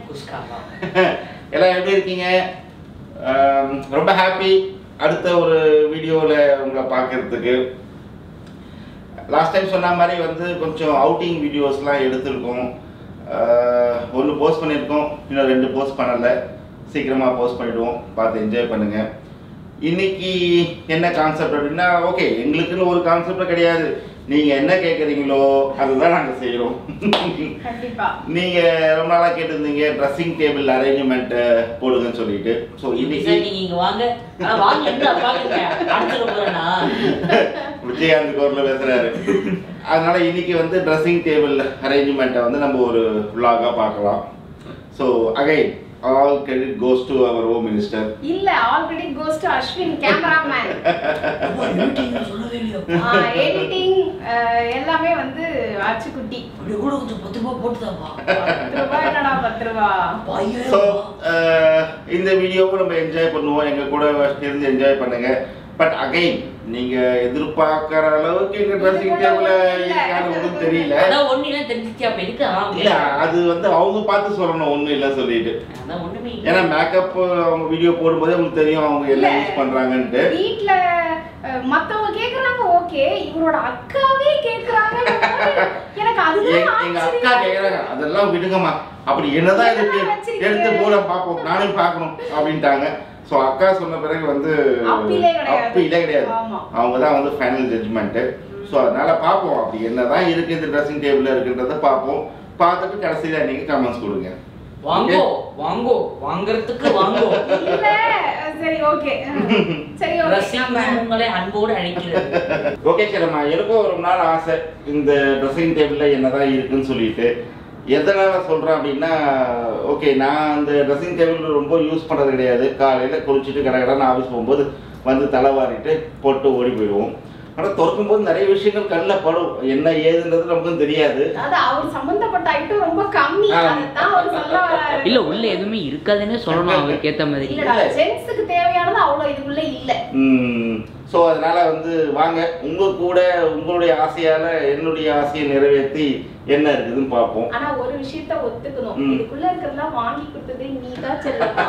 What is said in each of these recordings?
குஸ்காவா எல்லாம் எப்படி இருக்கீங்க ஆம், ரொம்ப ஹாப்பி அடுத்த ஒரு வீடியோவில் உங்களை பார்க்கறதுக்கு லாஸ்ட் டைம் சொன்ன மாதிரி வந்து கொஞ்சம் அவுட்டிங் வீடியோஸ்லாம் எடுத்திருக்கோம் ஒன்று போஸ்ட் பண்ணியிருக்கோம் இன்னும் ரெண்டு போஸ்ட் பண்ணலை சீக்கிரமாக போஸ்ட் பண்ணிடுவோம் பார்த்து என்ஜாய் பண்ணுங்கள் இன்னைக்கு என்ன கான்செப்ட் அப்படின்னா ஓகே எங்களுக்குன்னு ஒரு கான்செப்ட் கிடையாது நீங்கள் என்ன கேட்குறீங்களோ அதுதான் நாங்கள் செய்கிறோம் கண்டிப்பா நீங்க ரொம்ப நாளா கேட்டிருந்தீங்க ட்ரெஸ்ஸிங் டேபிள் அரேஞ்ச்மெண்ட் போடுங்கன்னு சொல்லிட்டு ஸோ சார் இன்னைக்கு நீங்க இங்க வாங்க ஆனா வாங்க என்ன பாக்குங்க அடிச்சிட போறேனா விஜயகாந்த் கோர்ல பேசுறாரு அதனால இன்னைக்கு வந்து ட்ரெஸ்ஸிங் டேபிள் அரேஞ்ச்மெண்ட்டை வந்து நம்ம ஒரு vlog-ஆ பார்க்கலாம் so again all credit goes to our home minister இல்ல already goes to Ashwin cameraman சொல்லவே இல்லையா எடிட்டிங் எல்லாமே வந்து ஆச்சுக்குட்டி அப்படி கூட கொஞ்சம் பத்து ரூபாய் போட்டுதாப்பா பத்து ரூபாய் என்னடா பத்து ரூபா ஸோ இந்த வீடியோவும் நம்ம என்ஜாய் பண்ணுவோம் எங்க கூட இருந்து என்ஜாய் பண்ணுங்க பட் அகைன் நீங்க எதிர்பார்க்குற அளவுக்கு எங்க ட்ரெஸ்ஸிங் டேபிள் இருக்கான்னு ஒன்றும் தெரியல அதான் ஒண்ணு இல்ல தெரிஞ்சிச்சு அப்ப எதுக்கு ஆ, இல்ல அது வந்து அவங்க பார்த்து சொல்லணும் ஒண்ணும் இல்ல சொல்லிட்டு அதான் ஒண்ணுமே இல்ல. ஏன்னா மேக்கப் அவங்க வீடியோ போடும்போதே உங்களுக்கு தெரியும் அவங்க என்ன இல்ல. யூஸ் பண்றாங்கன்ட்டு வீட்ல அஹ், மத்தவங்க கேக்குறாங்க ஓகே இவரோட அக்காவே கேக்குறாங்க எனக்கு எங்க அதுதான் எங்க அக்கா கேக்குறாங்க அதெல்லாம் விடுங்கம்மா அப்படி என்னதான் இருக்கு என்னதான் வச்சிருக்கீங்க? எடுத்து போட பார்ப்போம் நானும் பார்க்கணும் அப்படின்ட்டாங்க ஸோ அக்கா சொன்ன பிறகு வந்து அப்பிலே கிடையாது. அப்பிலே கிடையாது ஆமா. அவங்க தான் வந்து ஃபைனல் ஜட்ஜ்மெண்ட் ஸோ அதனால பார்ப்போம் அப்படி என்னதான் இருக்கு இந்த ட்ரெஸ்ஸிங் டேபிள் இருக்குன்றத பார்ப்போம் பார்த்துட்டு கடைசியில நீங்க கமெண்ட்ஸ் கொடுங்க வாங்கோ வாங்கோ வாங்குறதுக்கு வாங்கோ இல்ல சரி ஓகே சரி ஓகே ரசிகம் உங்களை அன்போடு அழைக்கிறது ஓகே சரிம்மா எனக்கும் ஒரு நாள் ஆசை இந்த ட்ரெஸ்ஸிங் டேபிளில் என்னதான் இருக்குன்னு சொல்லிட்டு எதனால சொல்கிறேன் அப்படின்னா ஓகே நான் அந்த ட்ரெஸ்ஸிங் டேபிள் ரொம்ப யூஸ் பண்ணுறது கிடையாது காலையில் குளிச்சுட்டு கடை கடை ஆஃபீஸ் போகும்போது வந்து தலைவாரிட்டு போட்டு ஓடி போயிடுவோம் ஆனால் திறக்கும்போது நிறைய விஷயங்கள் கண்ணில் படும் என்ன ஏதுன்றது நமக்கும் தெரியாது அது அவர் சம்பந்தப்பட்ட ஐட்டம் ரொம்ப கம்மி ஆ. அதான் அவர் சொல்ல வராரு இல்ல உள்ள எதுவுமே இருக்காதுன்னு சொல்லணும் அவருக்கு ஏத்த மாதிரி இல்லடா ஜென்ஸுக்கு தேவையானது அவ்வளவு இதுக்குள்ள இல்ல ஸோ அதனால வந்து வாங்க உங்க கூட உங்களுடைய ஆசையால என்னுடைய ஆசையை நிறைவேற்றி என்ன இருக்குதுன்னு பார்ப்போம் ஆனா ஒரு விஷயத்த ஒத்துக்கணும் ம். இதுக்குள்ள இருக்கிறதெல்லாம் வாங்கி கொடுத்தது நீதான் செல்லமா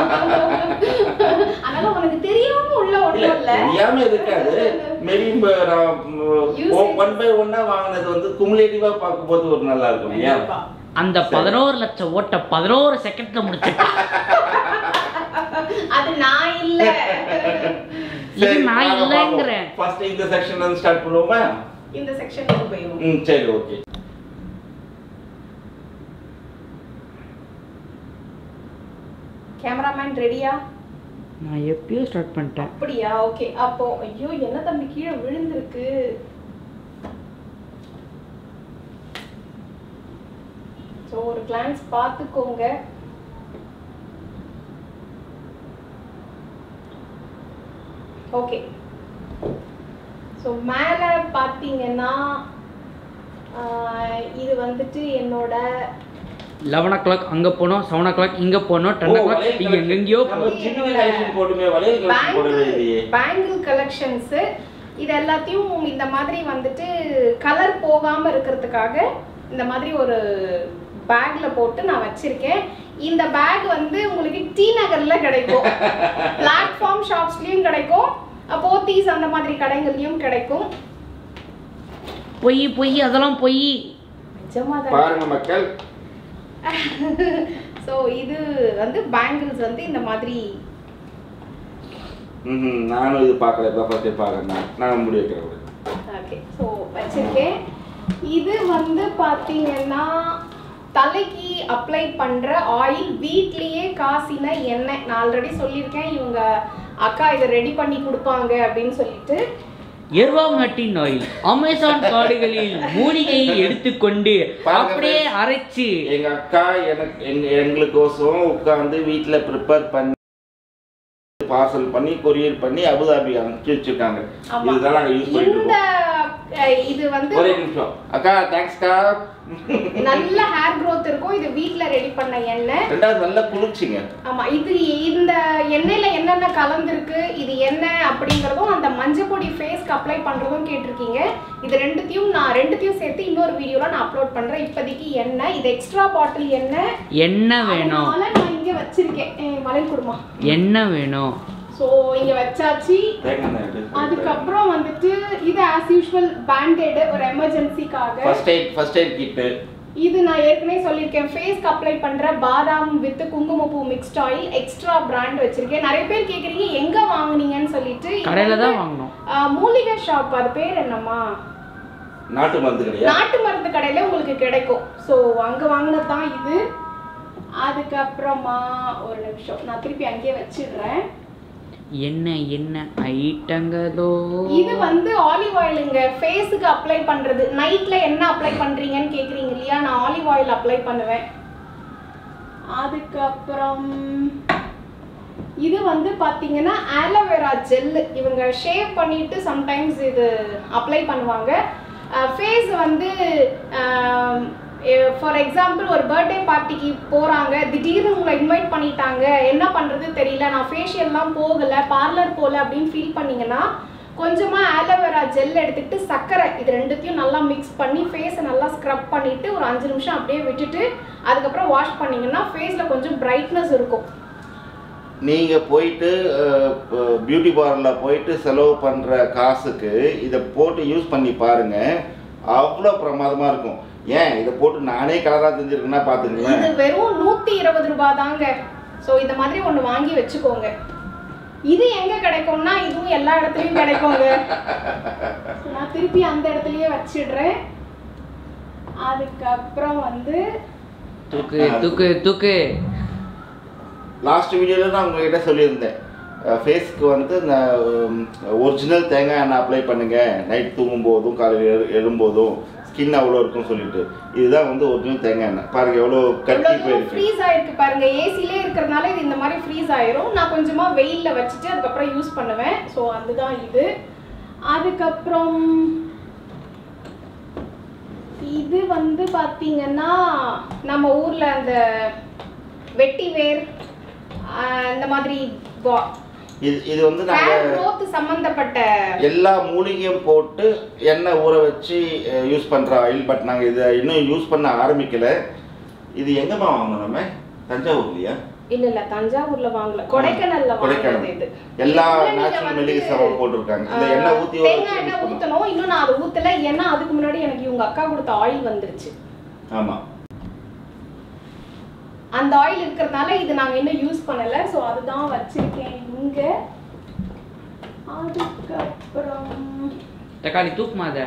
அதனால உனக்கு தெரியாம உள்ள இல்ல ஒண்ணும் இல்ல தெரியாம இருக்காது மேபி Usage. ஒன் பை ஒன்னா வாங்கினது வந்து குமுலேட்டிவா பார்க்கும்போது ஒரு நல்லா இருக்கும் இல்லையா கண்டிப்பா. அந்த பதினோரு லட்சம் ஓட்ட பதினோரு செகண்ட்ல முடிச்சிட்டா அது நான் இல்ல இது நான் இல்லைங்கிறேன். ஃபர்ஸ்ட் இந்த செக்ஷன்ல இருந்து ஸ்டார்ட் பண்ணுவோமா இந்த செக்ஷனுக்கு போயிடும் ம் சரி ஓகே கேமராமேன் ரெடியா நான் எப்பயோ ஸ்டார்ட் பண்ணிட்டேன் அப்படியா ஓகே அப்போ ஐயோ என்ன தம்பி கீழே விழுந்திருக்கு ஸோ ஒரு கிளான்ஸ் பார்த்துக்கோங்க ஓகே ஸோ மேலே பார்த்தீங்கன்னா ஆஹ், இது வந்துட்டு என்னோட லெவன் ஓ கிளாக் அங்க போனோம் செவன் ஓ கிளாக் இங்க போனோம் டென் ஓ கிளாக் நீங்க எங்கெங்கயோ நம்ம போ- சின்ன கலெக்ஷன் போடுமே வளையல் கலெக்ஷன் போடவே இல்லையே பேங்கிள் கலெக்ஷன்ஸு இது எல்லாத்தையும் இந்த மாதிரி வந்துட்டு கலர் போகாம இருக்கிறதுக்காக இந்த மாதிரி ஒரு பேக்ல போட்டு நான் வச்சிருக்கேன் இந்த பேக் வந்து உங்களுக்கு டி நகர்ல கிடைக்கும் பிளாட்ஃபார்ம் ஷாப்ஸ்லயும் கிடைக்கும் போத்தீஸ் அந்த மாதிரி கடைகள்லயும் கிடைக்கும் பொய் பொய் அதெல்லாம் பொய் நிஜமா பாருங்க மக்கள் ஸோ இது வந்து பேங்கிள்ஸ் வந்து இந்த மாதிரி ம்ஹும், நானும் இது பார்க்கல இப்போ ஃபர்ஸ்ட் பார்க்கறேன் நான் நான் முடி வைக்கிறேன் ஓகே ஸோ வச்சிருக்கேன் இது வந்து பார்த்தீங்கன்னா தலைக்கு அப்ளை பண்ற ஆயில் வீட்லயே காசின எண்ணெய் நான் ஆல்ரெடி சொல்லியிருக்கேன் இவங்க அக்கா இதை ரெடி பண்ணி கொடுப்பாங்க அப்படின்னு சொல்லிட்டு எருவாங்கட்டின் ஆயில் அமேசான் காடுகளில் மூலிகையை எடுத்துக்கொண்டு அப்படியே அரைச்சு எங்க அக்கா எனக்கு எங்க எங்களுக்கோசம் உட்காந்து வீட்ல ப்ரிப்பேர் பண்ணி பார்சல் பண்ணி கொரியர் பண்ணி அபுதாபி அனுப்பிச்சு வச்சிருக்காங்க ஆமா. இதுதான் நாங்க யூஸ் பண்ணிட்டு இந்த இருக்கோம் அஹ், இது வந்து ஒரே நிமிஷம் அக்கா தேங்க்ஸ்க்கா நல்ல ஹேர் growth இருக்கும் இது வீட்ல ரெடி பண்ண எண்ணெய் ரெண்டாவது நல்லா குளிர்ச்சிங்க ஆமா இது இந்த எண்ணெயில என்னென்ன கலந்துருக்கு இது என்ன அப்படிங்கறதும் அந்த மஞ்சள் பொடி ஃபேஸ்க்கு அப்ளை பண்றதும் கேட்டிருக்கீங்க இது ரெண்டுத்தையும் நான் ரெண்டுத்தையும் சேர்த்து இன்னொரு வீடியோல நான் அப்லோட் பண்றேன் இப்போதைக்கு எண்ணெய் இது எக்ஸ்ட்ரா பாட்டில் எண்ணெய் என்ன வேணும் அதனால நான் இங்க வச்சிருக்கேன் என் வளையல் குடுமா என்ன வேணும் ஸோ இங்க வச்சாச்சு தேங்காய் எண்ணெய் எடு. அதுக்கப்புறம் வந்துட்டு இது ஆஸ் யூஷுவல் பேண்டேடு ஒரு எமர்ஜென்சிக்காக first aid first aid kit இது நான் ஏற்கனவே சொல்லியிருக்கேன் ஃபேஸ்க்கு அப்ளை பண்ற பாதாம் வித் குங்குமப்பூ மிக்ஸ்ட் ஆயில் எக்ஸ்ட்ரா பிராண்ட் வச்சிருக்கேன் நிறைய பேர் கேக்குறீங்க எங்க வாங்குனீங்கன்னு சொல்லிட்டு இது கடையில தான் வந்து, வாங்கினோம் ஆ, மூலிகை ஷாப் அது பேர் என்னம்மா நாட்டு மருந்து கிடையாது நாட்டு மருந்து கடையில உங்களுக்கு கிடைக்கும் ஸோ அங்க வாங்கினது தான் இது அதுக்கப்புறமா ஒரு நிமிஷம் நான் திருப்பி அங்கேயே வச்சிடுறேன் என்ன என்ன ஐட்டங்களோ இது வந்து ஆலிவ் ஆயிலுங்க ஃபேஸுக்கு அப்ளை பண்றது நைட்ல என்ன அப்ளை பண்றீங்கன்னு கேக்குறீங்க இல்லையா நான் ஆலிவ் ஆயில் அப்ளை பண்ணுவேன் அதுக்கப்புறம் இது வந்து பாத்தீங்கன்னா ஆலோவேரா ஜெல் இவங்க ஷேவ் பண்ணிட்டு சம்டைம்ஸ் இது அப்ளை பண்ணுவாங்க ஃபேஸ் வந்து ஃபார் எக்ஸாம்பிள் ஒரு பர்த்டே பார்ட்டிக்கு போறாங்க திடீர்னு உங்களை இன்வைட் பண்ணிட்டாங்க என்ன பண்றது தெரியல நான் ஃபேஷியல்லாம் போகல பார்லர் போகல அப்படின்னு ஃபீல் பண்ணீங்கன்னா கொஞ்சமா ஆலோவேரா ஜெல் எடுத்துக்கிட்டு சர்க்கரை இது ரெண்டுத்தையும் நல்லா மிக்ஸ் பண்ணி ஃபேஸை நல்லா ஸ்க்ரப் பண்ணிட்டு ஒரு அஞ்சு நிமிஷம் அப்படியே விட்டுட்டு அதுக்கப்புறம் வாஷ் பண்ணீங்கன்னா ஃபேஸ்ல கொஞ்சம் பிரைட்னஸ் இருக்கும் நீங்க போயிட்டு பியூட்டி பார்லர்ல போயிட்டு செலவு பண்ற காசுக்கு இதை போட்டு யூஸ் பண்ணி பாருங்க அவ்வளோ பிரமாதமா இருக்கும் ஏன் இதை போட்டு நானே கலரா செஞ்சிருக்கேன்னா பாத்துங்களேன் இது வெறும் நூத்தி இருபது ரூபாய் தாங்க ஸோ இந்த மாதிரி ஒன்று வாங்கி வச்சுக்கோங்க இது எங்க கிடைக்கும்னா இதுவும் எல்லா இடத்துலயும் கிடைக்குங்க So, நான் திருப்பி அந்த இடத்துலயே வச்சிடுறேன் அதுக்கப்புறம் வந்து தூக்கு தூக்கு தூக்கு லாஸ்ட் வீடியோவில் நான் உங்ககிட்ட சொல்லியிருந்தேன் ஃபேஸ்க்கு வந்து இந்த ஒரிஜினல் தேங்காய் எண்ணெய் அப்ளை பண்ணுங்க நைட் தூங்கும் போதும் காலையில் எழு எழும்போதும் ஸ்கின் அவ்வளோ இருக்கும்னு சொல்லிட்டு இதுதான் வந்து ஒரிஜினல் தேங்காய் எண்ணெய் பாருங்க எவ்வளோ கட்டி போயிருக்கு ஃப்ரீஸ் ஆயிருக்கு பாருங்க ஏசிலே இருக்கிறதுனால இது இந்த மாதிரி ஃப்ரீஸ் ஆயிரும் நான் கொஞ்சமா வெயில்ல வச்சுட்டு அதுக்கப்புறம் யூஸ் பண்ணுவேன் ஸோ அதுதான் இது அதுக்கப்புறம் இது வந்து பாத்தீங்கன்னா நம்ம ஊர்ல அந்த வெட்டி வேர் ஆஹ் இந்த மாதிரி இது இது வந்து ஹேர் நாங்கள் growth சம்பந்தப்பட்ட எல்லா மூலிகையும் போட்டு எண்ணெய் ஊற வச்சு யூஸ் பண்ணுற ஆயில் பட் நாங்கள் இதை இன்னும் யூஸ் பண்ண ஆரம்பிக்கல இது எங்கம்மா வாங்கணும் நம்ம தஞ்சாவூர்லையா இல்ல இல்ல தஞ்சாவூர்ல வாங்கல கொடைக்கானல்ல வாங்குறது கொடைக்கானல் இது எல்லா இதுல நீங்க நேச்சுரல் வந்து, மெடிக்கல் சாமான் போட்டிருக்காங்க இந்த எண்ணெய் ஊற்றி ஊற தேங்காய் வச்சு எண்ணெய் யூஸ் பண்ணணும் ஊத்தணும் இன்னும் நான் அதை ஊத்தல ஏன்னா அதுக்கு முன்னாடி எனக்கு இவங்க அக்கா கொடுத்த ஆயில் வந்துருச்சு ஆமாம் அந்த ஆயில் இருக்கிறதுனால இது நாங்க இன்னும் யூஸ் பண்ணல சோ அதுதான் வச்சிருக்கேன் இங்க அதுக்கப்புறம் தக்காளி தூக்குமா அதை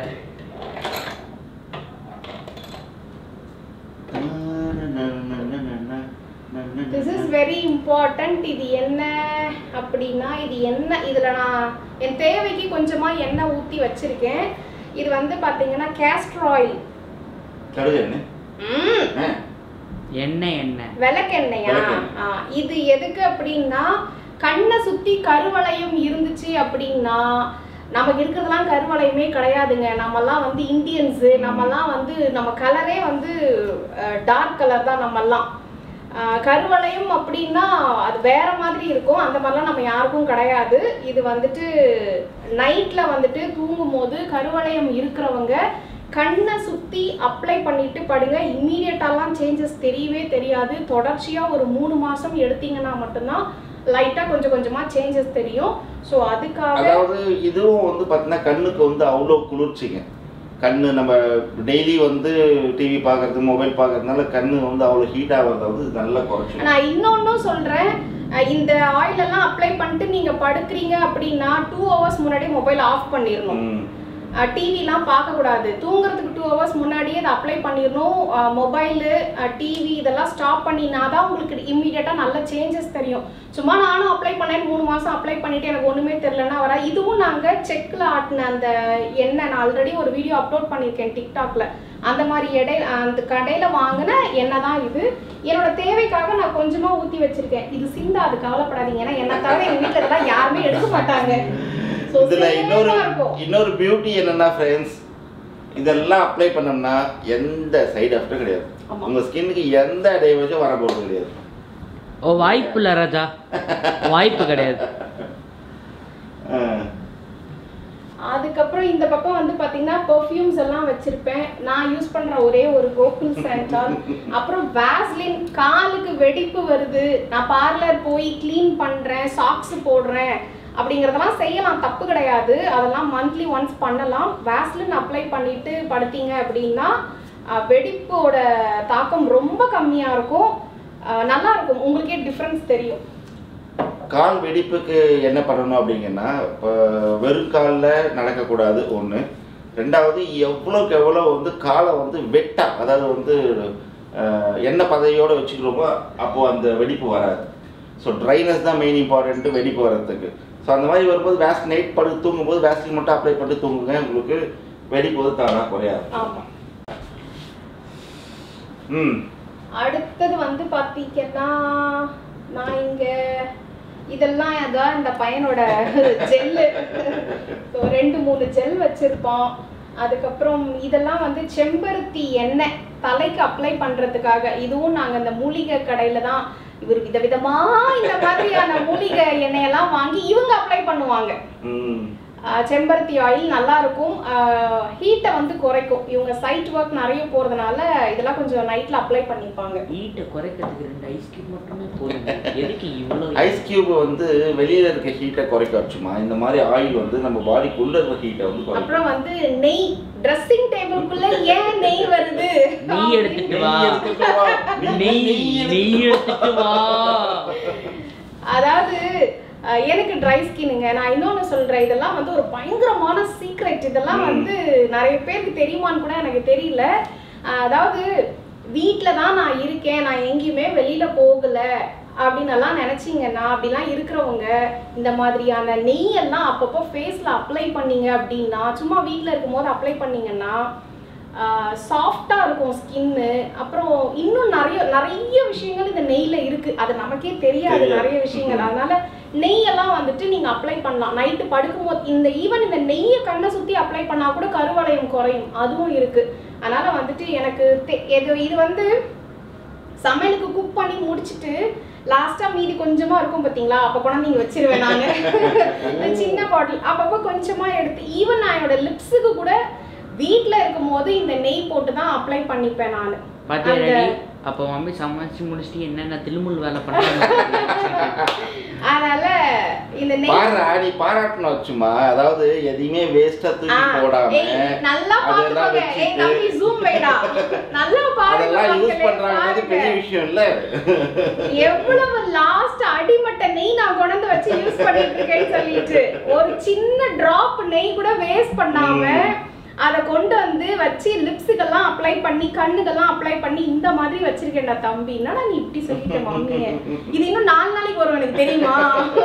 திஸ் இஸ் வெரி இம்பார்ட்டன்ட் இது என்ன அப்படின்னா இது என்ன இதுல நான் என் தேவைக்கு கொஞ்சமா எண்ணெய் ஊத்தி வச்சிருக்கேன் இது வந்து பாத்தீங்கன்னா கேஸ்டர் ஆயில் கடுகு எண்ணெய் ஆ, என்ன என்ன விளக்கெண்ணெயா விளக்கெண்ணெய். ஆ, இது எதுக்கு அப்படின்னா கண்ணை சுத்தி கருவளையம் இருந்துச்சு அப்படின்னா நமக்கு இருக்கிறதெல்லாம் கருவளையமே கிடையாதுங்க நம்மலாம் வந்து இந்தியன்ஸு நம்மலாம் வந்து நம்ம கலரே வந்து டார்க் கலர் தான் நம்மலாம் ஆஹ் கருவளையம் அப்படின்னா அது வேற மாதிரி இருக்கும் அந்த மாதிரிலாம் நம்ம யாருக்கும் கிடையாது இது வந்துட்டு நைட்ல வந்துட்டு தூங்கும் போது கருவளையம் இருக்கிறவங்க கண்ணை சுத்தி அப்ளை பண்ணிட்டு படுங்க இம்மீடியட்டாலாம் சேஞ்சஸ் தெரியவே தெரியாது தொடர்ச்சியா ஒரு மூணு மாசம் எடுத்தீங்கன்னா மட்டும்தான் லைட்டா கொஞ்சம் கொஞ்சமா சேஞ்சஸ் தெரியும் ஸோ அதுக்காக அதாவது இதுவும் வந்து பார்த்தீங்கன்னா கண்ணுக்கு வந்து அவ்வளோ குளிர்ச்சிங்க கண்ணு நம்ம டெய்லி வந்து டிவி பார்க்கறது மொபைல் பார்க்கறதுனால கண்ணு வந்து அவ்வளோ ஹீட் ஆகிறத வந்து இது நல்லா குறைச்சிடும் நான் இன்னொன்னும் சொல்றேன் அஹ் இந்த ஆயில் எல்லாம் அப்ளை பண்ணிட்டு நீங்க படுக்கிறீங்க அப்படின்னா டூ ஹவர்ஸ் முன்னாடி மொபைல் ஆஃப் பண்ணிடணும் ம். டிவிலாம் பார்க்கக்கூடாது தூங்குறதுக்கு டூ ஹவர்ஸ் முன்னாடியே அதை அப்ளை பண்ணிடணும் மொபைலு டிவி இதெல்லாம் ஸ்டாப் பண்ணினா தான் உங்களுக்கு இம்மீடியட்டாக நல்ல சேஞ்சஸ் தெரியும் சும்மா நானும் அப்ளை பண்ணேன் மூணு மாதம் அப்ளை பண்ணிட்டு எனக்கு ஒன்றுமே தெரிலன்னா வர இதுவும் நாங்கள் செக்கில் ஆட்டின அந்த எண்ணெய் நான் ஆல்ரெடி ஒரு வீடியோ அப்லோட் பண்ணியிருக்கேன் டிக்டாக்ல அந்த மாதிரி இடையில அந்த கடையில் வாங்கின எண்ணெய் தான் இது என்னோட தேவைக்காக நான் கொஞ்சமாக ஊற்றி வச்சிருக்கேன் இது சிந்தாது கவலைப்படாதீங்க ஏன்னா என்ன தவிர எங்கள் வீட்டில் இதெல்லாம் யாருமே எடுக்க மாட்டாங்க So, இதுல இன்னொரு safe ஆ இருக்கும். இன்னொரு பியூட்டி என்னன்னா ஃப்ரெண்ட்ஸ் இதெல்லாம் அப்ளை பண்ணோம்னா எந்த சைடு எஃபெக்டும் கிடையாது ஆமா. உங்க ஸ்கின்னுக்கு எந்த டேமேஜும் வர போகிறது கிடையாது ஓ வாய்ப்பு இல்லை ராஜா வாய்ப்பு கிடையாது ஆ. அதுக்கப்புறம் இந்த பக்கம் வந்து பாத்தீங்கன்னா பெர்ஃப்யூம்ஸ் எல்லாம் வச்சிருப்பேன் நான் யூஸ் பண்ற ஒரே ஒரு கோகுல் சாண்டால் அப்புறம் வேஸ்லின் காலுக்கு வெடிப்பு வருது நான் பார்லர் போய் க்ளீன் பண்றேன் சாக்ஸ் போடுறேன் அப்படிங்கறதெல்லாம் செய்யலாம் தப்பு கிடையாது அதெல்லாம் மந்த்லி ஒன்ஸ் பண்ணலாம் வேஸ்லின் அப்ளை பண்ணிட்டு படுத்தீங்க அப்படின்னா அஹ், வெடிப்போட தாக்கம் ரொம்ப கம்மியா இருக்கும் அஹ், நல்லா இருக்கும் உங்களுக்கே டிஃப்ரென்ஸ் தெரியும் கால் வெடிப்புக்கு என்ன பண்ணணும் அப்படிங்கன்னா இப்போ வெறும் காலில் நடக்கக்கூடாது ஒன்று ரெண்டாவது எவ்வளோக்கு எவ்வளோ வந்து காலை வந்து வெட்டா அதாவது வந்து அஹ், எண்ணெய் பதையோடு வச்சுக்கிறோமோ அப்போது அந்த வெடிப்பு வராது ஸோ ட்ரைனஸ் தான் மெயின் இம்பார்ட்டன்ட்டு வெடிப்பு வர்றதுக்கு ஸோ அந்த மாதிரி வரும்போது வேஸ் நைட் படுத்து தூங்கும்போது வேஸ்லின் மட்டும் அப்ளை பண்ணிட்டு தூங்குங்க உங்களுக்கு வெடிப்பு வந்து தானாக குறையாது ஆமா ம் அடுத்தது வந்து பாத்தீங்கன்னா நான் இங்க இதெல்லாம் அதான் இந்த பையனோட ஜெல்லு ஸோ ரெண்டு மூணு ஜெல் வச்சிருப்போம் அதுக்கப்புறம் இதெல்லாம் வந்து செம்பருத்தி எண்ணெய் தலைக்கு அப்ளை பண்றதுக்காக இதுவும் நாங்க இந்த மூலிகை கடையில தான் இவர் விதவிதமா இந்த மாதிரியான மூலிகை எண்ணெயெல்லாம் வாங்கி இவங்க அப்ளை பண்ணுவாங்க ம் ஆஹ் செம்பருத்தி ஆயில் நல்லா இருக்கும் ஹீட்டை வந்து குறைக்கும் இவங்க சைட் ஒர்க் நிறைய போறதுனால இதெல்லாம் கொஞ்சம் நைட்ல அப்ளை பண்ணிப்பாங்க ஹீட்டை குறைக்கிறதுக்கு ரெண்டு ஐஸ் கியூப் மட்டுமே போதும் எதுக்கு இவ்வளோ ஐஸ் கியூப் வந்து வெளியில இருக்க ஹீட்டை குறைக்க வச்சுமா இந்த மாதிரி ஆயில் வந்து நம்ம பாடிக்குள்ள இருக்க ஹீட்டை வந்து குறைக்கும் அப்புறம் வந்து நெய் ட்ரெஸ்ஸிங் டேபிளுக்குள்ள ஏன் நெய் வருது நெய் எடுத்துட்டு வா நெய் எடுத்துட்டு வா. நெய் நெய் எடுத்துட்டு வா அதாவது அஹ், எனக்கு ட்ரை ஸ்கின்னுங்க நான் இன்னொன்னு சொல்றேன் இதெல்லாம் வந்து ஒரு பயங்கரமான சீக்ரெட் இதெல்லாம் ம். வந்து நிறைய பேருக்கு தெரியுமான்னு கூட எனக்கு தெரியல அஹ், அதாவது வீட்ல தான் நான் இருக்கேன் நான் எங்கேயுமே வெளியில போகல அப்படின்னு எல்லாம் நினைச்சீங்கன்னா அப்படிலாம் இருக்கிறவங்க இந்த மாதிரியான நெய் எல்லாம் அப்பப்போ ஃபேஸ்ல அப்ளை பண்ணீங்க அப்படின்னா சும்மா வீட்ல இருக்கும்போது அப்ளை பண்ணீங்கன்னா சாஃப்டா இருக்கும் ஸ்கின்னு அப்புறம் இன்னும் நிறைய நிறைய விஷயங்கள் இந்த நெய்ல இருக்கு அது நமக்கே தெரியாது தெரியாது. நிறைய விஷயங்கள் அதனால நெய்யெல்லாம் வந்துட்டு நீங்க அப்ளை பண்ணலாம் நைட்டு படுக்கும்போது இந்த ஈவன் இந்த நெய்யை கண்ணை சுத்தி அப்ளை பண்ணா கூட கருவளையம் குறையும் அதுவும் இருக்கு அதனால வந்துட்டு எனக்கு தெ- இது இது வந்து சமையலுக்கு குக் பண்ணி முடிச்சிட்டு லாஸ்டா மீதி கொஞ்சமா இருக்கும் பாத்தீங்களா அப்ப கூட நீங்க வச்சிருவேன் நானு இந்த சின்ன பாட்டில் அப்பப்போ கொஞ்சமா எடுத்து ஈவன் நான் என்னோட லிப்ஸுக்கு கூட வீட்ல இருக்கும்போது இந்த நெய் போட்டு தான் அப்ளை பண்ணிப்பேன் நான் பாத்தியா அந்த- ரெடி அப்போ மம்மி சமைச்சு முடிச்சுட்டு என்னென்ன தில்முல் வேலை பண்ணாங்க அதனால இந்த நெய் பாரு நீ பாராட்டணும் வச்சுமா அதாவது எதையுமே வேஸ்டா ஆ, தூக்கி போடாம ஏய், நல்லா அதெல்லாம் பாத்துக்கோங்க ஏய் வச்சுட்டு தம்பி ஜூம் வைடா நல்லா பாருங்க அதெல்லாம் யூஸ் மக்களே, பண்றாங்க பெரிய பாருங்க. விஷயம் இல்ல எவ்வளவு லாஸ்ட் அடிமட்ட நெய் நான் கொண்டு வச்சு யூஸ் பண்ணிட்டு இருக்கேன்னு சொல்லிட்டு ஒரு சின்ன டிராப் நெய் கூட வேஸ்ட் பண்ணாம அத கொண்டு வந்து வச்சு லிப்ஸுக்கெல்லாம் அப்ளை பண்ணி கண்ணுக்கெல்லாம் அப்ளை பண்ணி இந்த மாதிரி வச்சிருக்கேன்டா தம்பி என்னடா நீ இப்படி சொல்லிட்ட மம்மிய இது இன்னும் நாலு நாளைக்கு வரும் எனக்கு தெரியுமா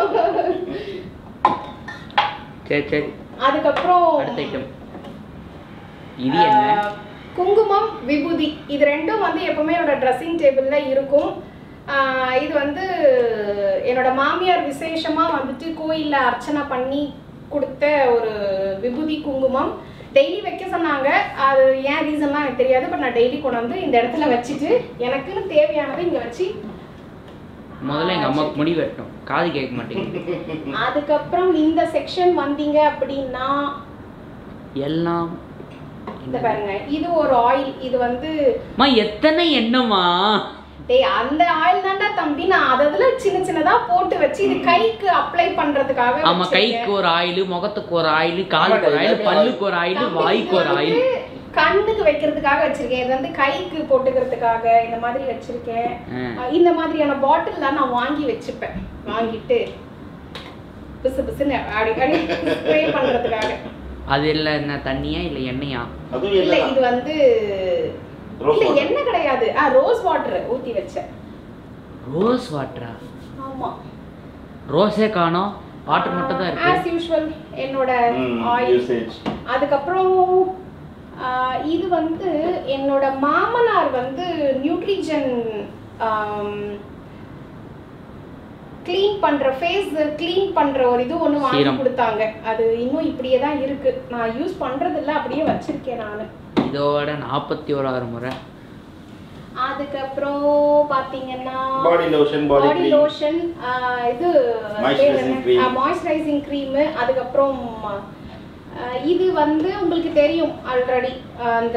சரி சரி அதுக்கப்புறம் அடுத்த ஐட்டம் இது என்ன ஆஹ், குங்குமம் விபூதி இது ரெண்டும் வந்து எப்பவுமே என்னோட ட்ரெஸ்ஸிங் டேபிள்ல இருக்கும் ஆஹ், இது வந்து என்னோட மாமியார் விசேஷமா வந்துட்டு கோயில்ல அர்ச்சனை பண்ணி கொடுத்த ஒரு விபூதி குங்குமம் டெய்லி வைக்க சொன்னாங்க அது ஏன் ரீசன்லாம் எனக்கு தெரியாது பட் நான் டெய்லி கொண்டு வந்து இந்த இடத்துல வச்சுட்டு எனக்குன்னு தேவையானதை இங்க வச்சு முதல்ல எங்க அம்மாவுக்கு முடி வெட்டணும் காது கேட்க மாட்டேங்குது அதுக்கப்புறம் இந்த செக்ஷன் வந்தீங்க அப்படின்னா எல்லாம் இந்த பாருங்க இது ஒரு ஆயில் இது வந்து அம்மா எத்தனை எண்ணமா டேய் அந்த ஆயில் தான்டா தம்பி நான் அததுல சின்ன சின்னதா போட்டு வச்சு இது கைக்கு அப்ளை பண்றதுக்காக ஆமா வச்சிருக்கேன். கைக்கு ஒரு ஆயில் முகத்துக்கு ஒரு ஆயில் காலுக்கு ஒரு ஆயில் பல்லுக்கு ஒரு ஆயில் தம்பி, வாய்க்கு இது ஒரு ஆயில் வந்து கண்ணுக்கு வைக்கிறதுக்காக வச்சிருக்கேன் இது வந்து கைக்கு போட்டுக்கிறதுக்காக இந்த மாதிரி வச்சிருக்கேன் ஆ. அஹ் இந்த மாதிரியான பாட்டில்லாம் நான் வாங்கி வச்சுப்பேன் வாங்கிட்டு பிசு பிசுன்னு அடி அடி ஸ்ப்ரே பண்றதுக்காக அது இல்ல என்ன தண்ணியா இல்ல எண்ணெயா அதுவும் இல்ல இல்ல இது வந்து Rose இல்ல water. எண்ணெய் கிடையாது ஆ ரோஸ் வாட்டர் ஊத்தி வச்சேன் ரோஸ் வாட்டரா ஆமா ரோஸே காணோம் வாட்டர் மட்டும் தான் இருக்கு ஆஸ் யூஷுவல் என்னோட ம், ஆயில் usage. அதுக்கப்புறம் ஆஹ், இது வந்து என்னோட மாமனார் வந்து நியூட்ரிஜன் க்ளீன் பண்ற ஃபேஸ் க்ளீன் பண்ற ஒரு இது ஒன்று வாங்கி Serum. கொடுத்தாங்க அது இன்னும் இப்படியே தான் இருக்கு நான் யூஸ் பண்றது இல்ல அப்படியே வச்சிருக்கேன் நான் இதோட நாற்பத்தி ஓராறு முறை அதுக்கப்புறம் பாத்தீங்கன்னா body lotion body body cream lotion இது Moisturizing cream. மாய்ஸ்சரைசிங் க்ரீம் அதுக்கப்புறம் ஆஹ், இது வந்து உங்களுக்கு தெரியும் ஆல்ரெடி அந்த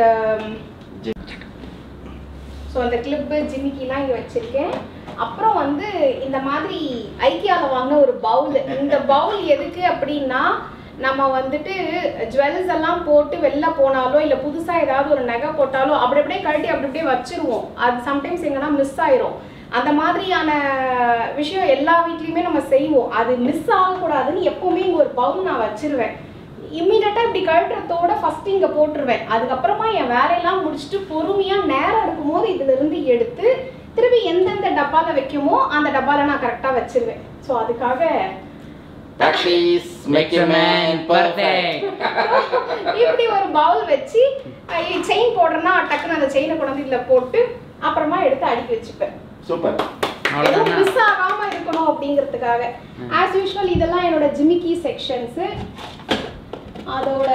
ஸோ அந்த கிளிப்பு ஜிமிக்கிலாம் இங்கே வச்சிருக்கேன் அப்புறம் வந்து இந்த மாதிரி ஐக்கியாவில் வாங்கின ஒரு பவுல் இந்த பவுல் எதுக்கு அப்படின்னா நம்ம வந்துட்டு ஜுவல்ஸ் எல்லாம் போட்டு வெளில போனாலோ இல்லை புதுசாக ஏதாவது ஒரு நகை போட்டாலோ அப்படி அப்படியே கழட்டி அப்படி அப்படியே வச்சிருவோம் அது சம்டைம்ஸ் எங்கன்னா மிஸ் ஆயிரும் அந்த மாதிரியான விஷயம் எல்லா வீட்லேயுமே நம்ம செய்வோம் அது மிஸ் ஆகக்கூடாதுன்னு எப்பவுமே இங்கே ஒரு பவுல் நான் வச்சிருவேன் இம்மிடியட்டாக இப்படி கழட்டுறதோட ஃபர்ஸ்ட் இங்கே போட்டுருவேன் அதுக்கப்புறமா என் வேலையெல்லாம் முடிச்சுட்டு பொறுமையாக நேரம் இருக்கும்போது இதுல இருந்து எடுத்து திருப்பி எந்தெந்த டப்பாவில் வைக்குமோ அந்த டப்பாவில் நான் கரெக்டாக வச்சிருவேன் ஸோ அதுக்காக practice make a man perfect இப்படி ஒரு பவுல் வச்சு செயின் போடுறேன்னா டக்குன்னு அந்த செயினை கொண்டு வந்து இதில் போட்டு அப்புறமா எடுத்து அடுக்கி வச்சுப்பேன் சூப்பர் எதுவும் அவ்வளோதானே மிஸ் ஆகாம இருக்கணும் அப்படிங்கிறதுக்காக ஆஸ் யூஷுவல் இதெல்லாம் என்னோட ஜிமிக்கி செக்ஷன்ஸ் அதோட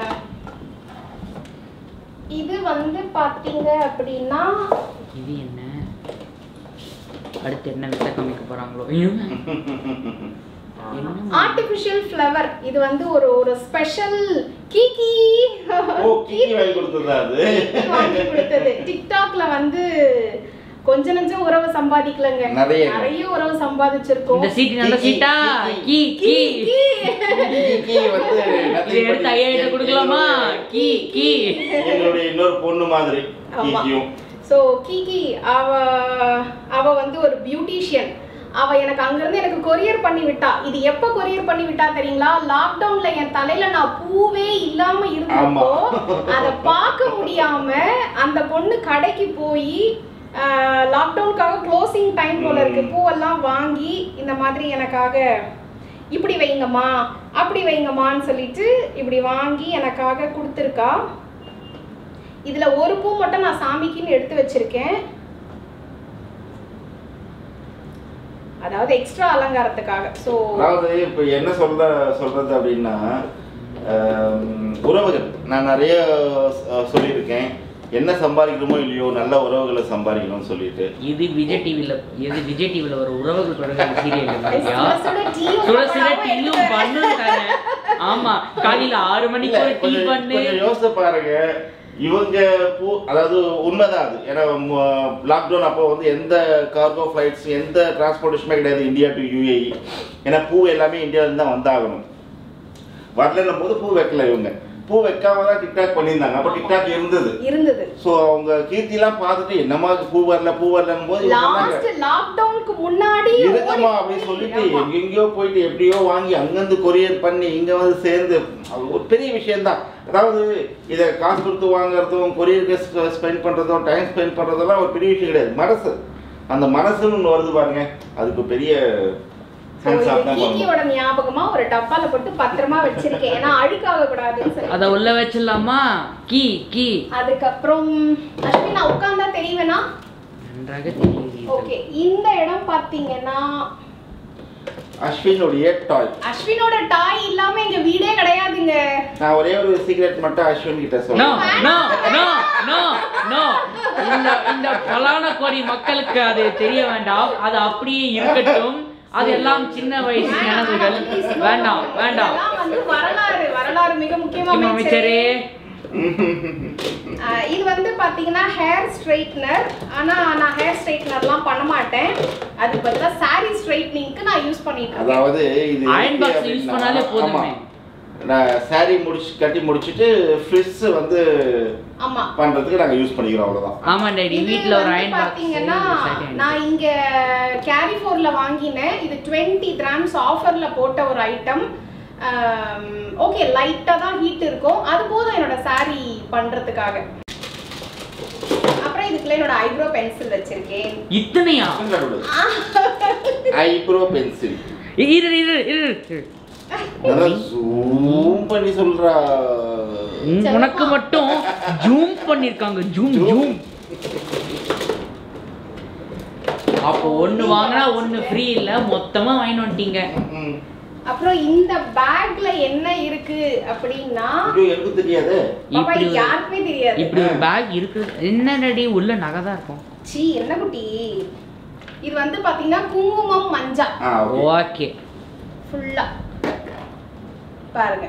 இது வந்து பாத்தீங்க அப்படின்னா இது என்ன அடுத்து என்ன வித்த காமிக்க போறாங்களோ என்ன ஆர்டிஃபிஷியல் ஃப்ளவர் இது வந்து ஒரு ஒரு ஸ்பெஷல் கீகி ஓ கீக்கி வாங்கி கொடுத்ததா அது கீகி வாங்கி கொடுத்தது டிக்டாக்ல வந்து கொஞ்ச நெஞ்சம் உறவு சம்பாதிக்கலங்க நிறைய. நிறைய உறவு சம்பாதிச்சிருக்கோம் இந்த சீட்டு நல்ல கீ, சீட்டா கீ, கீ கீ கீக்கி வந்து இதை nothing எடுத்து but ஐயாயிட்ட கொடுக்கலாமா கீ கீ எங்களுடைய இன்னொரு பொண்ணு மாதிரி ஆமா. கீக்கியும் ஸோ கீகி அவ அவ வந்து ஒரு பியூட்டிஷியன் அவ எனக்கு அங்கிருந்து எனக்கு கொரியர் பண்ணி விட்டா இது எப்ப கொரியர் பண்ணி விட்டா தெரியுங்களா லாக்டவுன்ல என் தலையில நான் பூவே இல்லாம இருந்தப்போ அதை பார்க்க முடியாம அந்த பொண்ணு கடைக்கு போய் லாக்டவுனுக்காக க்ளோசிங் டைம் போல இருக்கு பூவெல்லாம் வாங்கி இந்த மாதிரி எனக்காக இப்படி வைங்கம்மா அப்படி வைங்கம்மான்னு சொல்லிட்டு இப்படி வாங்கி எனக்காக கொடுத்துருக்கா இதுல ஒரு பூ மட்டும் நான் சாமிக்குன்னு எடுத்து வச்சிருக்கேன் அதாவது எக்ஸ்ட்ரா அலங்காரத்துக்காக ஸோ அதாவது இப்போ என்ன சொல்ல சொல்றது அப்படின்னா ஆம், உறவுகள் நான் நிறைய அஹ், சொல்லியிருக்கேன் என்ன சம்பாதிக்கிறோமோ இல்லையோ நல்ல உறவுகளை சம்பாதிக்கணும்னு சொல்லிட்டு இது விஜய் டிவில இது விஜய் டிவில ஒரு உறவுகள் தொடர்பான சீரியல் இல்லையா சுட சுட டீயும் சுட சுட பக்கோடாவும் டீயும் எடுத்து பண்ணும் தானே ஆமா காலையில ஆறு மணிக்கு இல்ல, ஒரு டீ கொஞ்சம் பண்ணு கொஞ்சம் யோசிச்சு பாருங்க இவங்க பூ அதாவது உண்மைதான் அது ஏன்னா லாக்டவுன் அப்போ வந்து எந்த கார்கோ ஃப்ளைட்ஸ் எந்த டிரான்ஸ்போர்ட்டேஷனுமே கிடையாது இந்தியா டு யூஏஇ ஏன்னா பூ எல்லாமே இந்தியாவிலேருந்து தான் வந்தாகணும் வரலன்னும் போது பூ வைக்கல இவங்க பூ வைக்காம தான் டிக்டாக் பண்ணியிருந்தாங்க அப்போ டிக்டாக் இருந்தது இருந்தது ஸோ அவங்க கீர்த்திலாம் பார்த்துட்டு என்னமா பூ வரல பூ வரலன்னு போது இவங்க சொன்னாங்க, லாஸ்ட் லாக்டவுனுக்கு முன்னாடி இருக்கமா ஓடி அப்படின்னு போய், சொல்லிட்டு ஆமா. எங்கெங்கயோ போயிட்டு எப்படியோ வாங்கி அங்கிருந்து கொரியர் பண்ணி இங்க வந்து சேர்ந்து அது ஒரு பெரிய விஷயம்தான் அதாவது இதை காசு கொடுத்து வாங்குறதும் கொரியருக்கு ஸ்பெண்ட் பண்றதும் டைம் ஸ்பெண்ட் பண்றதெல்லாம் ஒரு பெரிய விஷயம் கிடையாது மனசு அந்த மனசுன்னு ஒன்று வருது பாருங்க அதுக்கு பெரிய So, ஹேண்ட்ஸ் இது ஆஃப் தான் பண்ணணும் கீக்கியோட ஞாபகமா ஒரு டப்பால போட்டு பத்திரமா வச்சிருக்கேன் ஏன்னா அழுக்காக கூடாதுன்னு சொல்லி அத உள்ள வச்சிடலாமா கீ கீ அதுக்கப்புறம் அஸ்வினி நான் உட்கார்ந்தா தெரியவேனா நன்றாக தெரியுது ஓகே இந்த இடம் பாத்தீங்கன்னா அஸ்வினுடைய டாய் அஸ்வினோட டாய் இல்லாம எங்க வீடே கிடையாதுங்க நான் ஒரே ஒரு சீக்ரெட் மட்டும் அஸ்வின் கிட்ட நோ சொல்றேன் நோ நோ நோ நோ இந்த இந்த பலான கோடி மக்களுக்கு அது தெரிய வேண்டாம் அது அப்படியே இருக்கட்டும் அது எல்லாம் சின்ன வயசு நினைவுகள் Please, no, வேண்டாம் no. வேண்டாம் இதெல்லாம் வந்து வரலாறு வரலாறு மிக முக்கியமா முக்கியமா அமைச்சரே ஆஹ் இது வந்து பாத்தீங்கன்னா ஹேர் ஸ்ட்ரைட்னர் ஆனா நான் ஹேர் ஸ்ட்ரைட்னர்லாம் பண்ண மாட்டேன் அதுக்கு பதிலா சாரி ஸ்ட்ரைட்னிங்க்கு நான் யூஸ் பண்ணிட்டு இருக்கேன் அதாவது இது Iron box எப்படி use அப்படின்னா, பண்ணாலே போதுமே. ஆமா. நான் saree முடிச்சு கட்டி முடிச்சிட்டு ஃப்ரிட்ஸ் வந்து ஆமா பண்றதுக்கு நாங்க யூஸ் பண்ணிக்கிறோம் அவ்வளவுதான் ஆமா டாடி இது வீட்ல ஒரு வந்து அயன் பாத்தீங்கன்னா பாக்ஸ் நான் இங்க கேரிஃபோர்ல வாங்கினேன் இது 20 கிராம்ஸ் ஆஃபர்ல போட்ட ஒரு ஐட்டம் ஓகே லைட்டா தான் ஹீட் இருக்கும் அது போதும் என்னோட saree பண்றதுக்காக அப்புறம் இதுக்குள்ள என்னோட ஐப்ரோ பென்சில் வச்சிருக்கேன் இத்தனையா ஐப்ரோ பென்சில் இரு இரு இரு இரு. நல்லா ஜூம் பண்ணி சொல்றா உம், உனக்கு மட்டும் ஜூம் பண்ணிருக்காங்க ஜூம் Zoom. ஜூம் அப்போ ஒண்ணு வாங்கினா ஒண்ணு ஃப்ரீ இல்ல மொத்தமா வாங்கிட்டு வந்துட்டீங்க ம். அப்புறம் இந்த பேக்ல என்ன இருக்கு அப்படின்னா ஐயோ, எனக்கு தெரியாது பாப்பா இப்படி இது யாருக்குமே தெரியாது இப்படி ஒரு பேக் இருக்கு என்ன ரெடி உள்ள நகை தான் இருக்கும் சீ என்ன குட்டி இது வந்து பாத்தீங்கன்னா குங்குமம் மஞ்சா ஆ ஓகே ஓகே ஃபுல்லா பாருங்க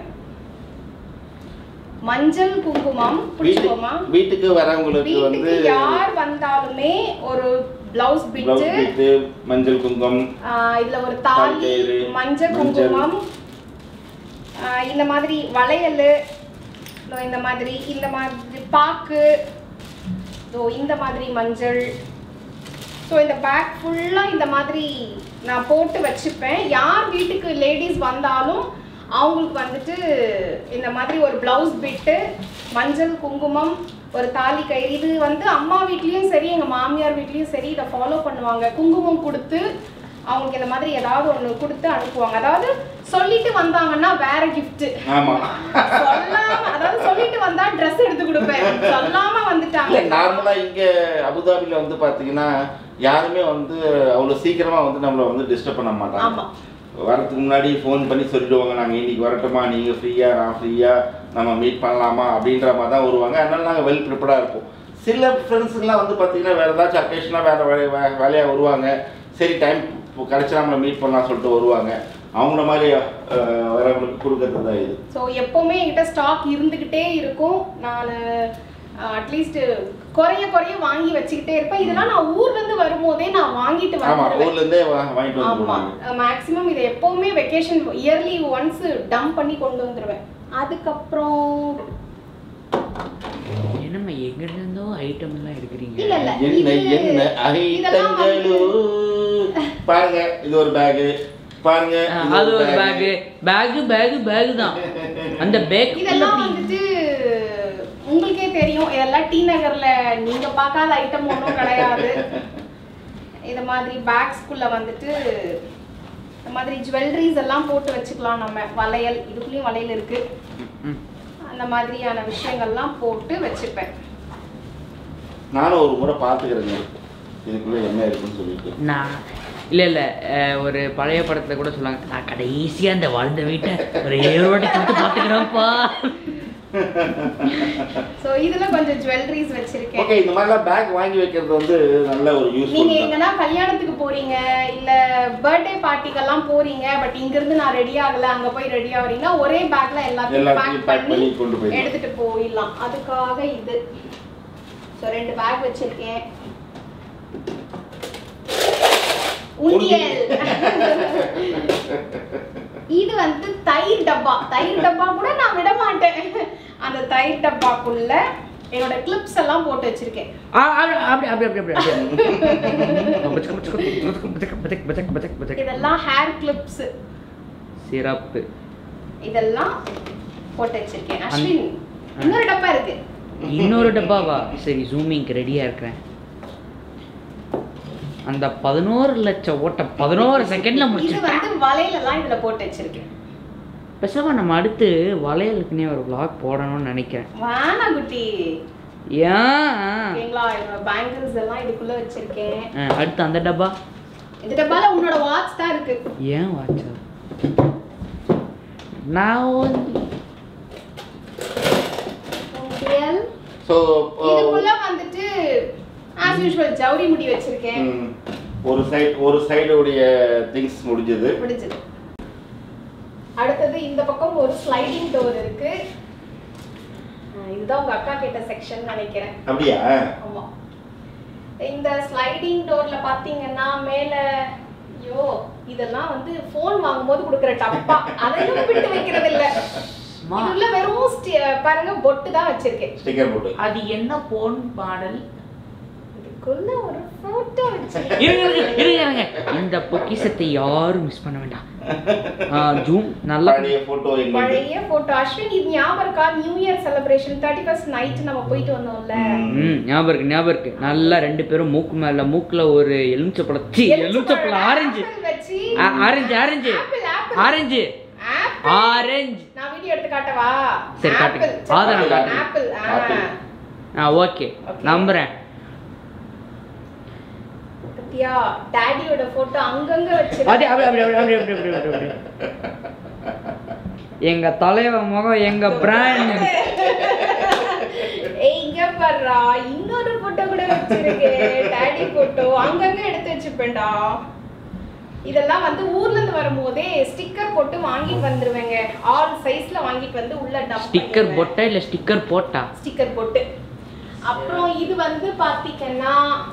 மஞ்சள் குங்குமம் பிடிச்சிக்கோமா வீட்டுக்கு வீட்டுக்கு வரவங்களுக்கு வந்து வீட்டுக்கு யார் வந்தாலுமே ஒரு பிளவுஸ் பிட்டு பிளவுஸ் பீட்டு மஞ்சள் குங்குமம் இதுல ஒரு தாலி தாலிக்கயிறு, மஞ்சள் மஞ்சள். குங்குமம் ஆ, இந்த மாதிரி வளையல் இதோ இந்த மாதிரி இந்த மாதிரி பாக்கு இதோ இந்த மாதிரி மஞ்சள் ஸோ இந்த பேக் ஃபுல்லாக இந்த மாதிரி நான் போட்டு வச்சுப்பேன் யார் வீட்டுக்கு லேடிஸ் வந்தாலும் அவங்களுக்கு வந்துட்டு இந்த மாதிரி ஒரு ப்ளவுஸ் பிட்டு மஞ்சள் குங்குமம் ஒரு தாலி கயிறு இது வந்து அம்மா வீட்லேயும் சரி எங்கள் மாமியார் வீட்லேயும் சரி இதை ஃபாலோ பண்ணுவாங்க குங்குமம் கொடுத்து அவங்களுக்கு இந்த மாதிரி ஏதாவது ஒன்று கொடுத்து அனுப்புவாங்க அதாவது சொல்லிட்டு வந்தாங்கன்னா வேற gift ஆமா சொல்லாம அதாவது சொல்லிட்டு வந்தா ட்ரெஸ் எடுத்து கொடுப்பேன் சொல்லாம இல்ல வந்துட்டாங்க நார்மலா இங்க அபுதாபில வந்து பாத்தீங்கன்னா யாருமே வந்து அவ்வளவு சீக்கிரமா வந்து நம்மள வந்து டிஸ்டர்ப் பண்ண மாட்டாங்க ஆமா வரதுக்கு முன்னாடி ஃபோன் பண்ணி சொல்லிடுவாங்க நாங்கள் இன்னைக்கு வரட்டுமா நீங்கள் ஃப்ரீயா நான் ஃப்ரீயா நம்ம மீட் பண்ணலாமா அப்படின்ற மாதிரி தான் வருவாங்க அதனால நாங்கள் வெல் ப்ரிப்பராக இருப்போம் சில ஃப்ரெண்ட்ஸுங்கெலாம் வந்து பார்த்தீங்கன்னா வேறு ஏதாச்சும் அக்கேஷனாக வேறு வேலை வே- வேலையாக வருவாங்க சரி டைம் கிடச்சா நம்மளை மீட் பண்ணலாம் சொல்லிட்டு வருவாங்க அவங்கள மாதிரி அஹ், வரவங்களுக்கு கொடுக்கறது தான் இது ஸோ எப்போவுமே என்கிட்ட ஸ்டாக் இருந்துக்கிட்டே இருக்கும் நான் அட்லீஸ்ட் குறைய குறைய வாங்கி வச்சுக்கிட்டே இருப்பேன் இதெல்லாம் நான் ஊர்ல இருந்து வரும்போதே நான் வாங்கிட்டு ஆமாம் வந்துடுவேன் ஊர்லேருந்தே வாங்கிட்டு ஆமா வந்துருவாங்க மேக்ஸிமம் இதை எப்பவுமே வெக்கேஷன் இயர்லி ஒன்ஸ் டம்ப் பண்ணி கொண்டு வந்துருவேன் அதுக்கப்புறம் என்னம்மா எங்க இருந்தோ ஐட்டம் எல்லாம் எடுக்கிறீங்க இல்ல இல்ல என்ன இது- என்ன இதெல்லாம் ஐட்டங்களோ பாருங்க இது ஒரு பேகு பாருங்க ஆ, இது அது ஒரு bag. Bag bag bag bag தான் அந்த பேக் இதெல்லாம் வந்துட்டு உங்களுக்கே தெரியும் இதெல்லாம் டி நகர்ல நீங்க பார்க்காத ஐட்டம் ஒன்றும் கிடையாது இந்த மாதிரி பேக்ஸ்குள்ள வந்துட்டு இந்த மாதிரி ஜுவல்லரிஸ் எல்லாம் போட்டு வச்சுக்கலாம் நம்ம வளையல் இதுக்குள்ளேயும் வளையல் இருக்கு அந்த மாதிரியான விஷயங்கள்லாம் போட்டு வச்சுப்பேன் நானும் ஒரு முறை பார்த்துக்கிறேங்க இதுக்குள்ள என்ன இருக்குன்னு சொல்லிட்டு நான் இல்ல இல்ல அஹ், ஒரு பழைய படத்துல கூட சொல்லுவாங்க நான் கடைசியா அந்த வாழ்ந்த வீட்டை ஒரு ஏழு வாட்டி கொடுத்து பாத்துக்கிறேன்ப்பா ஸோ இதுல கொஞ்சம் ஜுவல்லரிஸ் வச்சிருக்கேன் ஓகே இந்த மாதிரிலாம் பேக் வாங்கி வைக்கிறது வந்து நல்ல ஒரு நீங்க யூஸ்ஃபுல் தான் எங்கன்னா கல்யாணத்துக்கு போறீங்க இல்ல பர்த்டே பார்ட்டிக்கெல்லாம் போறீங்க பட் இங்க இருந்து நான் ரெடி ஆகல அங்க போய் ரெடி ஆகுறீங்கன்னா ஒரே பேக்ல எல்லாத்தையும் எல்லாத்தையும் பேக் பேக் பண்ணி பண்ணி கொண்டு போயிடலாம் எடுத்துட்டு போயிடலாம் அதுக்காக இது ஸோ ரெண்டு பேக் வச்சிருக்கேன் உண்டியல் இது வந்து தயிர் டப்பா தயிர் டப்பா கூட நான் விட மாட்டேன் அந்த தயிர் டப்பாக்குள்ள என்னோட கிளிப்ஸ் எல்லாம் போட்டு வச்சிருக்கேன் ஆ, ஆ, அப்படி அப்படி அப்படி அப்படி அப்படி இதெல்லாம் ஹேர் கிளிப்ஸ் சிறப்பு இதெல்லாம் போட்டு வச்சிருக்கேன் அஸ்வின் இன்னொரு டப்பா இருக்கு இன்னொரு டப்பாவா சரி ஜூமிங்க்கு ரெடியா இருக்கிறேன் அந்த பதினோரு லட்சம் ஓட்ட பதினோரு செகண்ட்ல இது முடிச்சிட்டேன் வந்து வளையல் எல்லாம் இதுல போட்டு வச்சிருக்கேன் பேசாம நம்ம அடுத்து வளையலுக்குனே ஒரு vlog போடணும்னு நினைக்கிறேன் வானா குட்டி ஏன் ஓகேங்களா என்னோட பேங்கிள்ஸ் எல்லாம் இதுக்குள்ள வச்சிருக்கேன் ஆ, அடுத்து அந்த டப்பா இந்த டப்பால உன்னோட வாட்ச் தான் இருக்கு ஏன் வாட்சா நான் வந்து உண்டியல். ஸோ இதுக்குள்ள வந்துட்டு ஆஸ் யூஷுவல் ஜவுரி முடி வச்சிருக்கேன் ஒரு சைடு ஒரு சைடுடைய திங்ஸ் முடிஞ்சது முடிஞ்சது அடுத்தது இந்த பக்கம் ஒரு ஸ்லைடிங் டோர் இருக்கு அஹ் இதுதான் உங்க அக்கா கேட்ட செக்ஷன் நினைக்கிறேன் அப்படியா ஆமா இந்த ஸ்லைடிங் டோர்ல பாத்தீங்கன்னா மேல ஐயோ இதெல்லாம் வந்து போன் வாங்கும்போது கொடுக்குற டப்பா அதையும் விட்டு வைக்கிறது இல்ல அம்மா. இதுல வெறும் ஸ்டி- பாருங்க பொட்டு தான் வச்சிருக்கேன் ஸ்டிக்கர் போட்டு அது என்ன போன் பாடல் இதுக்குள்ள ஒரு போட்டோ வச்சிருக்கேன் இருங்க இருங்க இருங்க இருங்க இந்த பொக்கிஷத்தை யாரும் மிஸ் பண்ண வேண்டாம் ஆ, ஜூம் நல்லா பழைய போட்டோ எங்களுக்கு பழைய போட்டோ அஸ்வின் இது ஞாபகம் இருக்கா new year celebration thirty first night நம்ம போயிட்டு வந்தோம்ல ம் ஞாபகம் இருக்கு ஞாபகம் இருக்கு நல்லா ரெண்டு பேரும் மூக்கு மேல மூக்குல ஒரு எலுமிச்சப்பழம் சி எலுமிச்சப்பழம் ஆரஞ்சு ஆப்பிள் வச்சு ஆ- orange orange apple apple orange apple orange நான் வீடியோ எடுத்து காட்டவா சரி, காட்டுங்க. ஆப்பிள். சரி, ஆதாரம் காட்டுங்க. ஆப்பிள் ஆ. ஆப்பிள். ஆ ஓகே Okay. நம்புறேன் பாத்தியா டாடியோட போட்டோ அங்கங்க அது வச்சிருக்கேன் அப்படி அப்படி அப்படி அப்படி அப்படி அப்படி அப்படி அப்படி எங்க தலைவன் முகம் எங்க பிராண்ட் ஏய் இங்க பாருடா இன்னொரு போட்டோ கூட வச்சிருக்கேன் டாடி போட்டோ அங்கங்க எடுத்து வச்சுப்பேன்டா இதெல்லாம் வந்து ஊர்ல இருந்து வரும்போதே ஸ்டிக்கர் போட்டு வாங்கிட்டு வந்துருவேங்க ஆல் சைஸ்ல வாங்கிட்டு வந்து உள்ள டப் ஸ்டிக்கர் போட்டா இல்ல ஸ்டிக்கர் போட்டா ஸ்டிக்கர் போட்டு அப்புறம் இது வந்து பாத்தீங்கன்னா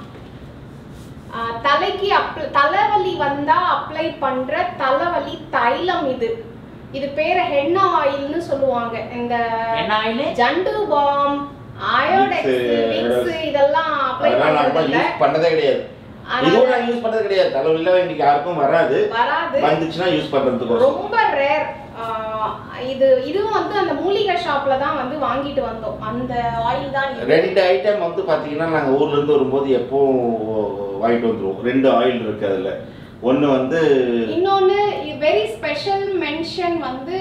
ஆ, தலைக்கு அப்ளை தலைவலி வந்தா அப்ளை பண்ற தலைவலி தைலம் இது இது பேரு ஹென்னா ஆயில்னு சொல்லுவாங்க இந்த என்ன oil Zandu balm Iodex Vicks, Vicks இதெல்லாம் அப்ளை அதெல்லாம் நம்ம பண்றது இல்ல யூஸ் பண்ணதே கிடையாது ஆனா- இதுவும் நான் யூஸ் பண்ணது கிடையாது தலைவலிலாம் இன்னைக்கு யாருக்கும் வராது வராது வந்துச்சுன்னா யூஸ் பண்றதுக்கு ரொம்ப ரேர் இது இதுவும் வந்து அந்த மூலிகை ஷாப்ல தான் வந்து வாங்கிட்டு வந்தோம் அந்த ஆயில் தான் இது. ரெண்டு ஐட்டம் வந்து பாத்தீங்கன்னா நாங்க ஊர்ல இருந்து வரும்போது எப்பவும் வாங்கிட்டு வந்துருவோம் ரெண்டு ஆயில் இருக்கு அதுல ஒண்ணு வந்து இன்னொன்னு வெரி ஸ்பெஷல் மென்ஷன் வந்து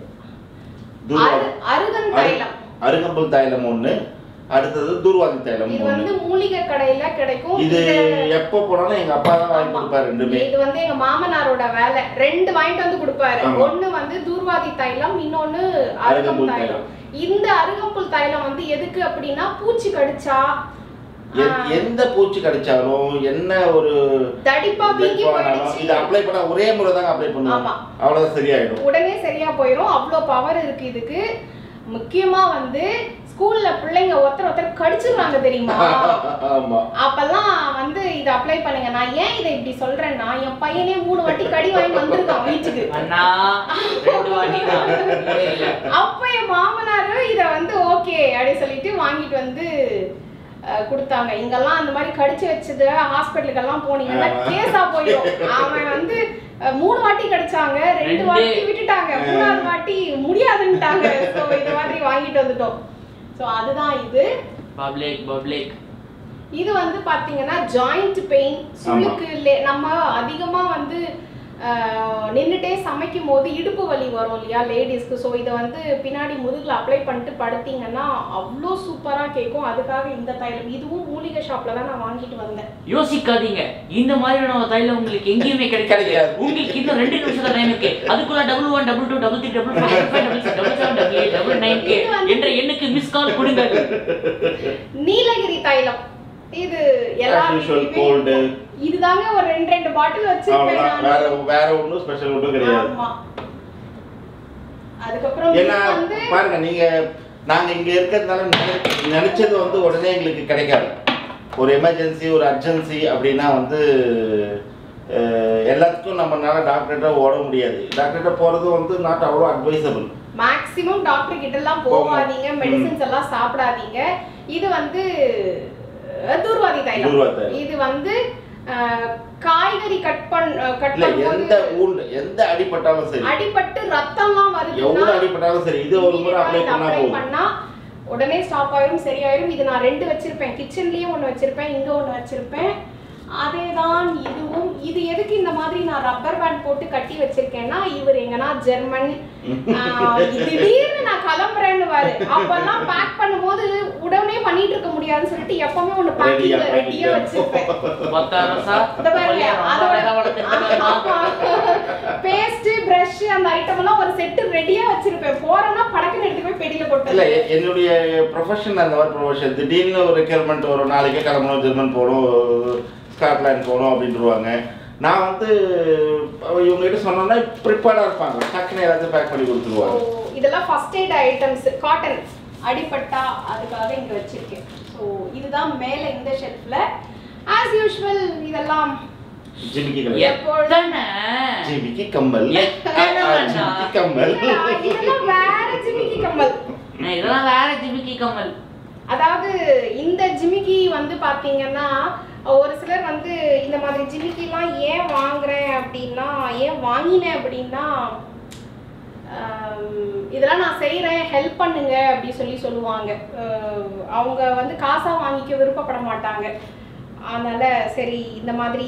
தூர்வா- அரு- அருகன் அரு- தைலம் அருகம்புல் தைலம் ஒண்ணு அடுத்தது தூர்வாதி தைலம் இது ஒண்ணு வந்து மூலிகை கடையில கிடைக்கும் இது இது- எப்ப போனாலும் எங்க அப்பா தான் வாங்கி ஆமா. கொடுப்பாரு ரெண்டுமே இது வந்து எங்க மாமனாரோட வேலை ரெண்டு வாங்கிட்டு வந்து கொடுப்பாரு ஆமா. ஒண்ணு வந்து தூர்வாதி தைலம் இன்னொன்னு அருகம்புல் அருகம்புல் தைலம் தைலம். இந்த அருகம்புல் தைலம் வந்து எதுக்கு அப்படின்னா பூச்சி கடிச்சா எ- ஆ, எந்த பூச்சி கடிச்சாலும் என்ன ஒரு தடிப்பா வீங்கி வெப்பானாலும் போயிடுச்சு இது அப்ளை பண்ண ஒரே முறை தாங்க அப்ளை பண்ணுவோம் ஆமா. அவ்வளவுதான் சரியாயிடும் உடனே சரியா போயிடும் அவ்வளோ பவர் இருக்கு இதுக்கு முக்கியமா வந்து ஸ்கூல்ல பிள்ளைங்க ஒருத்தர் ஒருத்தர் கடிச்சிடுறாங்க தெரியுமா ஆமா அப்பெல்லாம் வந்து இதை அப்ளை பண்ணுங்க நான் ஏன் இதை இப்படி சொல்றேன்னா என் பையனே மூணு வாட்டி கடி வாங்கி வந்திருக்கான் வீட்டுக்கு அண்ணா ரெண்டு வாட்டி தான் இல்ல, இல்ல. அப்ப என் மாமனாரு இத வந்து ஓகே அப்படி சொல்லிட்டு வாங்கிட்டு வந்து அஹ், கொடுத்தாங்க இங்கெல்லாம் அந்த மாதிரி கடிச்சு வச்சது ஹாஸ்பிட்டலுக்கெல்லாம் போனீங்கன்னா ஆமா. கேஸா போயிடும் அவன் வந்து அஹ், மூணு வாட்டி கடிச்சாங்க ரெண்டு ரெண்டு. வாட்டி விட்டுட்டாங்க மூணாவது வாட்டி முடியாதுன்னுட்டாங்க ஸோ இந்த மாதிரி வாங்கிட்டு வந்துட்டோம் ஸோ அதுதான் இது பப்ளிக் பப்ளிக் இது வந்து பாத்தீங்கன்னா ஜாயிண்ட் பெயின் சுளுக்கு லே- நம்ம அதிகமா வந்து ஆஹ், நின்னுட்டே சமைக்கும் போது இடுப்பு வலி வரும் இல்லையா லேடிஸ்க்கு ஸோ இதை வந்து பின்னாடி முதுகுல அப்ளை பண்ணிட்டு படுத்தீங்கன்னா அவ்வளோ சூப்பரா கேட்கும் அதுக்காக இந்த தைலம் இதுவும் மூலிகை ஷாப்ல தான் நான் வாங்கிட்டு வந்தேன் யோசிக்காதீங்க இந்த மாதிரியான ஒரு தைலம் உங்களுக்கு எங்கேயுமே கிடைக்காது கிடைக்காது. உங்களுக்கு இன்னும் ரெண்டு நிமிஷம் தான் டைம் இருக்கு அதுக்குள்ள double one double two double three double five five double six double seven double eight double nine K என்ற எண்ணுக்கு மிஸ் கால் கொடுங்க நீலகிரி தைலம் இது எல்லா As usual, வீட்லயுமே cold. இருக்கும். இதுதாங்க ஒரு ரெண்டு ரெண்டு பாட்டில் வச்சிருப்பேன் அவ்வளவுதான் வேற நான். வேற ஒண்ணும் ஸ்பெஷல் ஒன்றும் கிடையாது ஆமா அதுக்கப்புறம் ஏன்னா இது வந்து பாருங்க நீங்க நாங்க இங்க இருக்கிறதுனால நினை- நினைச்சது வந்து உடனே எங்களுக்கு கிடைக்காது ஒரு எமர்ஜென்சி ஒரு அர்ஜென்சி அப்படின்னா வந்து அஹ், எல்லாத்துக்கும் நம்மனால டாக்டர்கிட்ட ஓட முடியாது டாக்டர்கிட்ட போறது வந்து நாட் அவ்வளோ அட்வைசபிள் மேக்ஸிமம் டாக்டர் கிட்ட எல்லாம் போகாதீங்க மெடிசின்ஸ் எல்லாம் சாப்பிடாதீங்க இது வந்து அஹ், தூர்வாதி தைலம் தூர்வாதி தைலம். இது வந்து அஹ், காய்கறி கட் பண் கட் இல்ல எந்த பண்ணும்போது ஊண்டு எந்த அடிபட்டாலும் சரி அடிபட்டு ரத்தம்லாம் எவ்வளவு வருதுன்னா அடிபட்டாலும் சரி இது ஒரு முறை அப்ளை இதை பண்ணா apply போதும் பண்ணா உடனே ஸ்டாப் ஆயிரும் சரியாயிரும் இது நான் ரெண்டு வச்சிருப்பேன் கிச்சன்லயும் ஒண்ணு வச்சிருப்பேன் இங்க ஒண்ணு வச்சிருப்பேன் அதேதான் இதுவும் இது எதுக்கு இந்த மாதிரி நான் ரப்பர் பேண்ட் போட்டு கட்டி வச்சிருக்கேன்னா இவர் எங்கன்னா ஜெர்மன் ஆஹ், திடீர்னு நான் கிளம்புறேன்னு வாரு அப்பெல்லாம் பேக் பண்ணும்போது உடனே பண்ணிட்டு இருக்க முடியாதுன்னு சொல்லிட்டு எப்பவுமே ஒண்ணு ரெடியா பேக்கிங்ல ரெடியா வச்சிருப்பேன் பத்தாயிரம் சார் இந்த பாருங்க, அதோட பேஸ்ட் பிரஷ் அந்த ஐட்டம் எல்லாம் ஒரு செட்டு ரெடியா வச்சிருப்பேன் போறேன்னா படக்குன்னு எடுத்து போய் பெடியில இல்ல போட்டு எ- என்னுடைய ப்ரொஃபஷன் அந்த மாதிரி ப்ரொஃபஷன் திடீர்னு ஒரு ரெக்யர்மெண்ட் வரும் நாளைக்கே கிளம்பணும் ஜெர்மன் போகணும் ஸ்காட்லாண்ட் போகணும் அப்படின்ட்டுருவாங்க நான் வந்து இவங்க கிட்ட சொன்னோம்னா ப்ரிப்பேர்டாக இருப்பாங்க டக்குன்னு எல்லாத்தையும் பேக் பண்ணி கொடுத்துருவாங்க So, இதெல்லாம் ஃபர்ஸ்ட் எய்ட் ஐட்டம்ஸ் காட்டன் அடிபட்டா அதுக்காக இங்க வச்சிருக்கேன் ஸோ இதுதான் மேல இந்த ஷெல்ஃப்ல ஆஸ் யூஷுவல் இதெல்லாம் ஜிமிக்கி கம்மல் எத்தனை ஜிமிக்கி கம்மல் எத்தனை ஆ, வேணா? ஜிமிக்கி கம்மல் இதெல்லாம் இதெல்லாம் வேற ஜிமிக்கி கம்மல் நான் இதெல்லாம் வேற ஜிமிக்கி கமல் அதாவது இந்த ஜிமிக்கி வந்து பாத்தீங்கன்னா ஒரு சிலர் வந்து இந்த மாதிரி ஜிமிக்கிலாம் ஏன் வாங்குறேன் அப்படின்னா ஏன் வாங்கினேன் அப்படின்னா ஆம், இதெல்லாம் நான் செய்கிறேன் ஹெல்ப் பண்ணுங்க அப்படி சொல்லி சொல்லுவாங்க அஹ், அவங்க வந்து காசா வாங்கிக்க விருப்பப்பட மாட்டாங்க அதனால சரி இந்த மாதிரி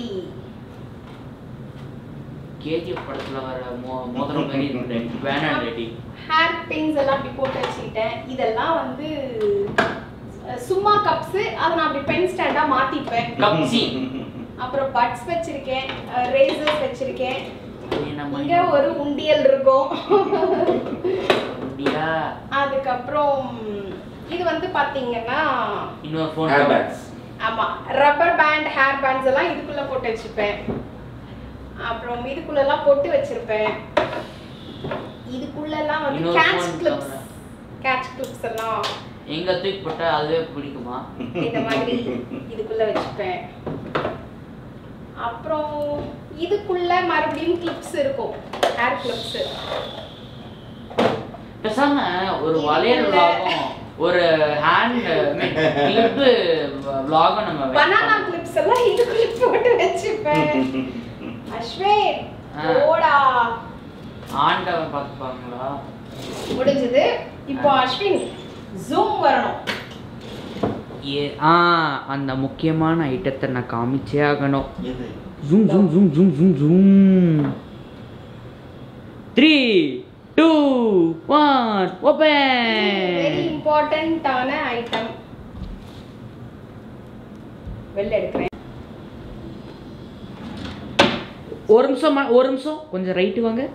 கேஜிஎஃப் படத்துல வர மோ- மோதிரம் மாதிரி இருக்கு வேணாம் ரெடி ஹேர் பின்ஸ் எல்லாம் அப்படி போட்டு வச்சுக்கிட்டேன் இதெல்லாம் வந்து அஹ், சும்மா கப்ஸு அதை நான் அப்படி பென் ஸ்டாண்டாக மாற்றிப்பேன் கப்சி அப்புறம் பட்ஸ் வச்சிருக்கேன் ரேசர்ஸ் வச்சிருக்கேன் நம்ம இங்க ஒரு உண்டியல் இருக்கும் அப்படியா அதுக்கப்புறம் இது வந்து பாத்தீங்கன்னா இன்னொரு ஃபோன் ஹேர் பேக்ஸ் ஆமா ரப்பர் பேண்ட் ஹேர் பேண்ட்ஸ் எல்லாம் இதுக்குள்ள போட்டு வச்சிருப்பேன் அப்புறம் இதுக்குள்ள எல்லாம் போட்டு வச்சிருப்பேன் இதுக்குள்ள எல்லாம் வந்து இன்னொரு catch phone clips cover. Catch clips எல்லாம் எங்க தூக்கி போட்டா அதுவே பிடிக்குமா இந்த மாதிரி இதுக்குள்ள வச்சுப்பேன் அப்புறம் இதுக்குள்ள மறுபடியும் கிளிப்ஸ் இருக்கும் ஹேர் கிளிப்ஸ் பேசாம ஒரு வளையல் vlog-உம், ஒரு ஹேண்ட் கிளிப்பு vlog-உம் நம்ம பனானா வைக்கலாம். கிளிப்ஸ் எல்லாம் இதுக்குள்ள போட்டு வச்சுப்பேன் அஸ்வேன் ஆ. ஓடா ஆண்டவன் பார்த்துப்பாங்களா முடிஞ்சது இப்போ அஸ்வின் ஜூம் வரணும் ஏ ஆ அந்த முக்கியமான ஐட்டத்தை நான் காமிச்சே ஆகணும் எது zoom zoom zoom zoom zoom zoom three two one very open இம்பார்ட்டன்டான ஐட்டம் வெளில எடுக்கிறேன் ஒரு நிமிஷம் ம- ஒரு நிமிஷம் கொஞ்சம் ரைட்டு வாங்க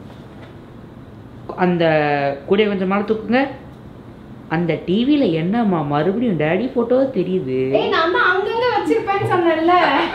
அந்த கூடைய கொஞ்சம் மேலே தூக்குங்க அந்த டிவியில் என்னம்மா மறுபடியும் டேடி ஃபோட்டோ தெரியுது ஏய் நான் தான் அங்கங்க வச்சிருப்பேன்னு சொன்னேன்ல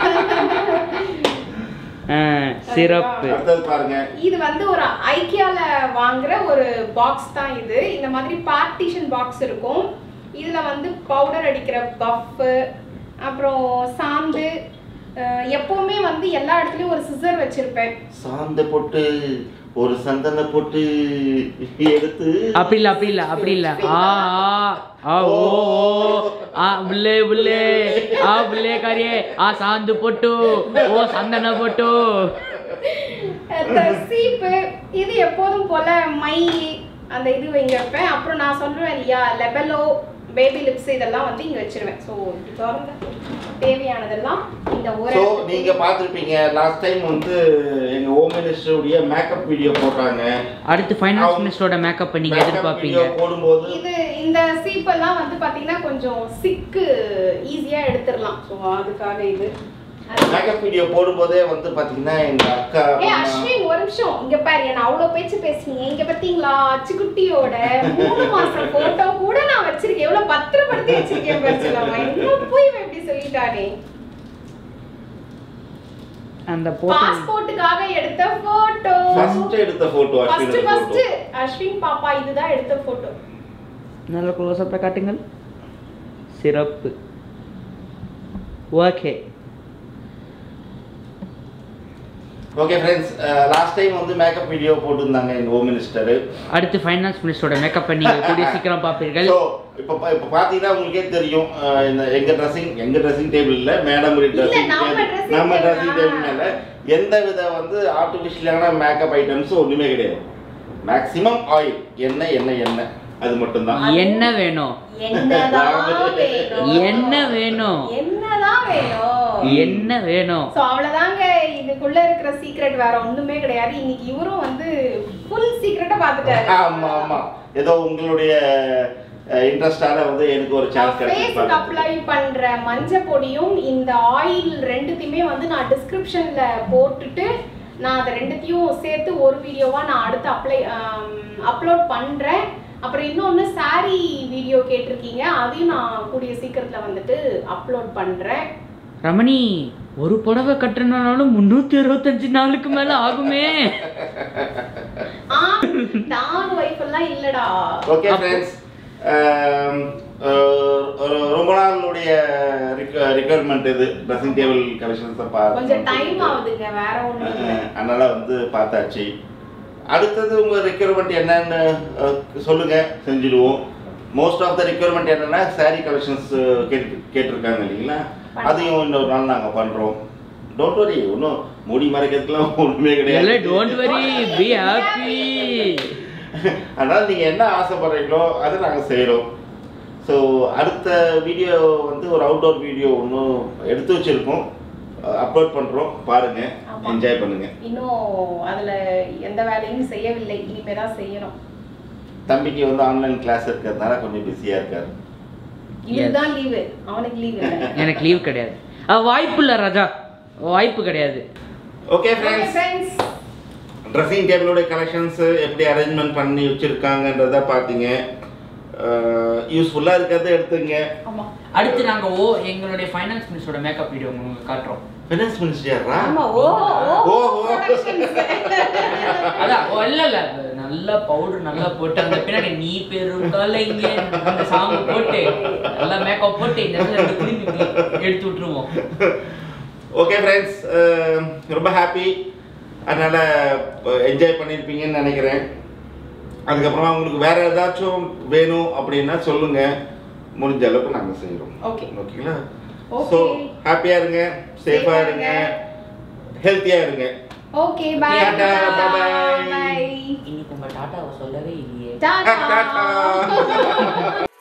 ஆ, சிறப்பு அடுத்தது பாருங்க இது வந்து ஒரு ஐக்கியால வாங்குற ஒரு பாக்ஸ் தான் இது இந்த மாதிரி பார்ட்டிஷன் பாக்ஸ் இருக்கும் இதுல வந்து பவுடர் அடிக்கிற பஃப் அப்புறம் சாந்து அஹ், எப்பவுமே வந்து எல்லா இடத்துலயும் ஒரு சிசர் வச்சிருப்பேன் சாந்த போட்டு ஒரு சந்தன போட்டு எடுத்து அப்படி இல்லை அப்படி இல்லை அப்படி இல்லை ஆ ஆ ஆ ஓ ஓ ஆ புல்லே புல்லே ஆ புல்லே காரியே ஆ சாந்து பொட்டு ஓ சந்தன பொட்டு அந்த சீப்பு இது எப்போதும் போல மை அந்த இது இங்க வைப்பேன் அப்புறம் நான் சொல்லுவேன் இல்லையா லெபலோ பேபி லிப்ஸ் இதெல்லாம் வந்து இங்க வச்சிருவேன் ஸோ திறந்த தேவையானதெல்லாம் இந்த ஒரு ஸோ நீங்க பார்த்துருப்பீங்க லாஸ்ட் டைம் வந்து எங்க ஹோம் மினிஸ்டருடைய மேக்கப் வீடியோ போட்டாங்க அடுத்து ஃபைனான்ஸ் மினிஸ்டரோட மேக்கப் நீங்க மேக்கப் எதிர்பார்ப்பீங்க வீடியோ போடும்போது இது இந்த சீப்பெல்லாம் வந்து பாத்தீங்கன்னா கொஞ்சம் சிக்கு ஈஸியா எடுத்துடலாம் ஸோ அதுக்காக இது மேக்கப் வீடியோ போடும்போதே வந்து பாத்தீங்கன்னா எங்க அக்கா ஏ அம்மா, அஸ்வின் ஒரு நிமிஷம் இங்க பாரு என்ன அவ்வளவு பேச்சு பேசுனீங்க இங்க பாத்தீங்களா அச்சுக்குட்டியோட மூணு மாசம் போட்டோ கூட நான் வச்சிருக்கேன் எவ்வளவு பத்திரப்படுத்தி வச்சிருக்கேன் பாரு சொல்லமா இன்னும் போய் இவன் இப்படி சொல்லிட்டானே அந்த போட்டோ பாஸ்போர்ட்டுக்காக எடுத்த போட்டோ ஃபர்ஸ்ட் எடுத்த photo first Ashwin first photo Ashwin பாப்பா இதுதான் எடுத்த போட்டோ நல்ல க்ளோஸ்அப்பை காட்டுங்கள் சிறப்பு okay okay friends last time வந்து மேக்கப் வீடியோ போட்டிருந்தாங்க எங்க ஹோம் மினிஸ்டர் அடுத்து ஃபைனான்ஸ் மினிஸ்டரோட மேக்கப்பை நீங்கள் கூடிய சீக்கிரம் பார்ப்பீர்கள் ஸோ இப்போ இப்போ பார்த்தீங்கன்னா உங்களுக்கே தெரியும் அஹ், இந்த எங்க ட்ரெஸ்ஸிங் எங்க ட்ரெஸ்ஸிங் டேபிள் இல்ல மேடம் ட்ரெஸ்ஸிங் நம்ம dressing நம்ம table ட்ரெஸ்ஸிங் ஆ. டேபிள் மேல எந்த வித வந்து ஆர்டிஃபிஷியலான மேக்கப் ஐட்டம்ஸ் ஒண்ணுமே கிடையாது மேக்ஸிமம் ஆயில் எண்ணெய் எண்ணெய் எண்ணெய் அது மட்டும்தான் என்ன வேணும் என்னதான் வேணும் என்ன வேணும் என்னதான் வேணும் என்ன வேணும் சோ அவ்வளவுதாங்க இதுக்குள்ள இருக்கிற சீக்ரெட் வேற ஒண்ணுமே கிடையாது இன்னைக்கு இவரும் வந்து ஃபுல் சீக்ரெட்டை பாத்துட்டாரு ஆமா ஆமா ஏதோ உங்களுடைய இன்ட்ரெஸ்டால வந்து எனக்கு ஒரு சான்ஸ் ஃபேஸ்க்கு கிடைச்சிருக்கு அப்ளை பண்ற மஞ்சள் பொடியும் இந்த ஆயில் ரெண்டுத்தையுமே வந்து நான் டிஸ்கிரிப்ஷன்ல போட்டுட்டு நான் அதை ரெண்டுத்தையும் சேர்த்து ஒரு வீடியோவா நான் அடுத்து அப்ளை அப்லோட் பண்றேன் அப்புறம் இன்னொன்னு saree வீடியோ கேட்டிருக்கீங்க அதையும் நான் கூடிய சீக்கிரத்துல வந்துட்டு அப்லோட் பண்றேன் ரமணி ஒரு புடவை கட்டுனாலும் முந்நூற்றி அறுபத்தஞ்சு நாளுக்கு மேல ஆகுமே ஆ டான் வைஃப் எல்லாம் இல்லடா ஓகே ஃப்ரெண்ட்ஸ் ரொம்ப நாளுடைய ரிக்வயர்மெண்ட் இது ட்ரெஸ்ஸிங் டேபிள் கலெக்ஷன்ஸை கொஞ்சம் டைம் பார்த்து ஆகுதுங்க வேற ஒண்ணும் இல்ல அதனால வந்து பார்த்தாச்சு அடுத்தது உங்க ரெக்யர்மெண்ட் என்னன்னு அஹ், சொல்லுங்க செஞ்சுடுவோம் மோஸ்ட் ஆஃப் த ரெக்யர்மெண்ட் என்னன்னா saree கலெக்ஷன்ஸ் கேட்டு கேட்டிருக்காங்க இல்லைங்களா அதையும் இன்னொரு நாள் நாங்க பண்றோம் டோன்ட் வரி ஒன்றும் மூடி மறைக்கிறதுலாம் ஒன்றுமே இல்லை கிடையாது டோன்ட் வரி பி ஹாப்பி அதனால நீங்க என்ன ஆசைப்படுறீங்களோ அதை நாங்க செய்றோம் ஸோ அடுத்த வீடியோ வந்து ஒரு அவுட்டோர் வீடியோ ஒன்று எடுத்து வச்சிருக்கோம் அப்லோட் பண்றோம் பாருங்க ஆமா. என்ஜாய் பண்ணுங்க இன்னும் அதுல எந்த வேலையும் செய்யவில்லை இனிமே தான் செய்யணும் தம்பிக்கு வந்து ஆன்லைன் கிளாஸ் இருக்கிறதுனால கொஞ்சம் பிஸியா இருக்காரு இவனுக்கு தான் லீவு அவனுக்கு லீவு இல்லை எனக்கு லீவ் கிடையாது அஹ், வாய்ப்பு இல்லை ராஜா வாய்ப்பு கிடையாது okay okay friends friends dressing டேபிளோட கலெக்ஷன்ஸ் எப்படி அரேஞ்ச்மெண்ட் பண்ணி வச்சிருக்காங்கன்றத பார்த்தீங்க யூஸ்ஃபுல்லாக இருக்கிறத எடுத்துங்க ஆமா அடுத்து நாங்க ஓ எங்களுடைய ஃபைனான்ஸ் மினிஸ்டரோட மேக்கப் வீடியோ உங்களுக்கு காட்டுறோம் ஃபினான்ஸ் மினிஸ்டரா ஆமா ஓ ஓ ஓ, ஓ. productions. அதான் ஓ, இல்ல இல்ல நல்லா பவுடர் நல்லா போட்டு அந்த பின்னாடி நீ பெரும் கலைங்க அந்த சாங் போட்டு நல்லா மேக்கப் போட்டு இந்த இடத்துல இருந்து திரும்பி இப்படி எடுத்து விட்டுருவோம் ஓகே ஃப்ரெண்ட்ஸ் ரொம்ப ஹாப்பி அதனால் என்ஜாய் பண்ணியிருப்பீங்கன்னு நினைக்கிறேன் அதுக்கப்புறமா உங்களுக்கு வேற ஏதாச்சும் வேணும் அப்படின்னா சொல்லுங்க முடிஞ்ச அளவுக்கு நாங்கள் செய்கிறோம் Okay. ஓகேங்களா Okay. ஸோ ஹாப்பியாக இருங்க சேஃபாக Safe-ஆ இருங்க இருங்க. ஹெல்த்தியாக இருங்க okay bye Tata, bye-bye. By இன்னைக்கு உங்க டாட்டாவை சொல்லவே இல்லையே டாடா டாடா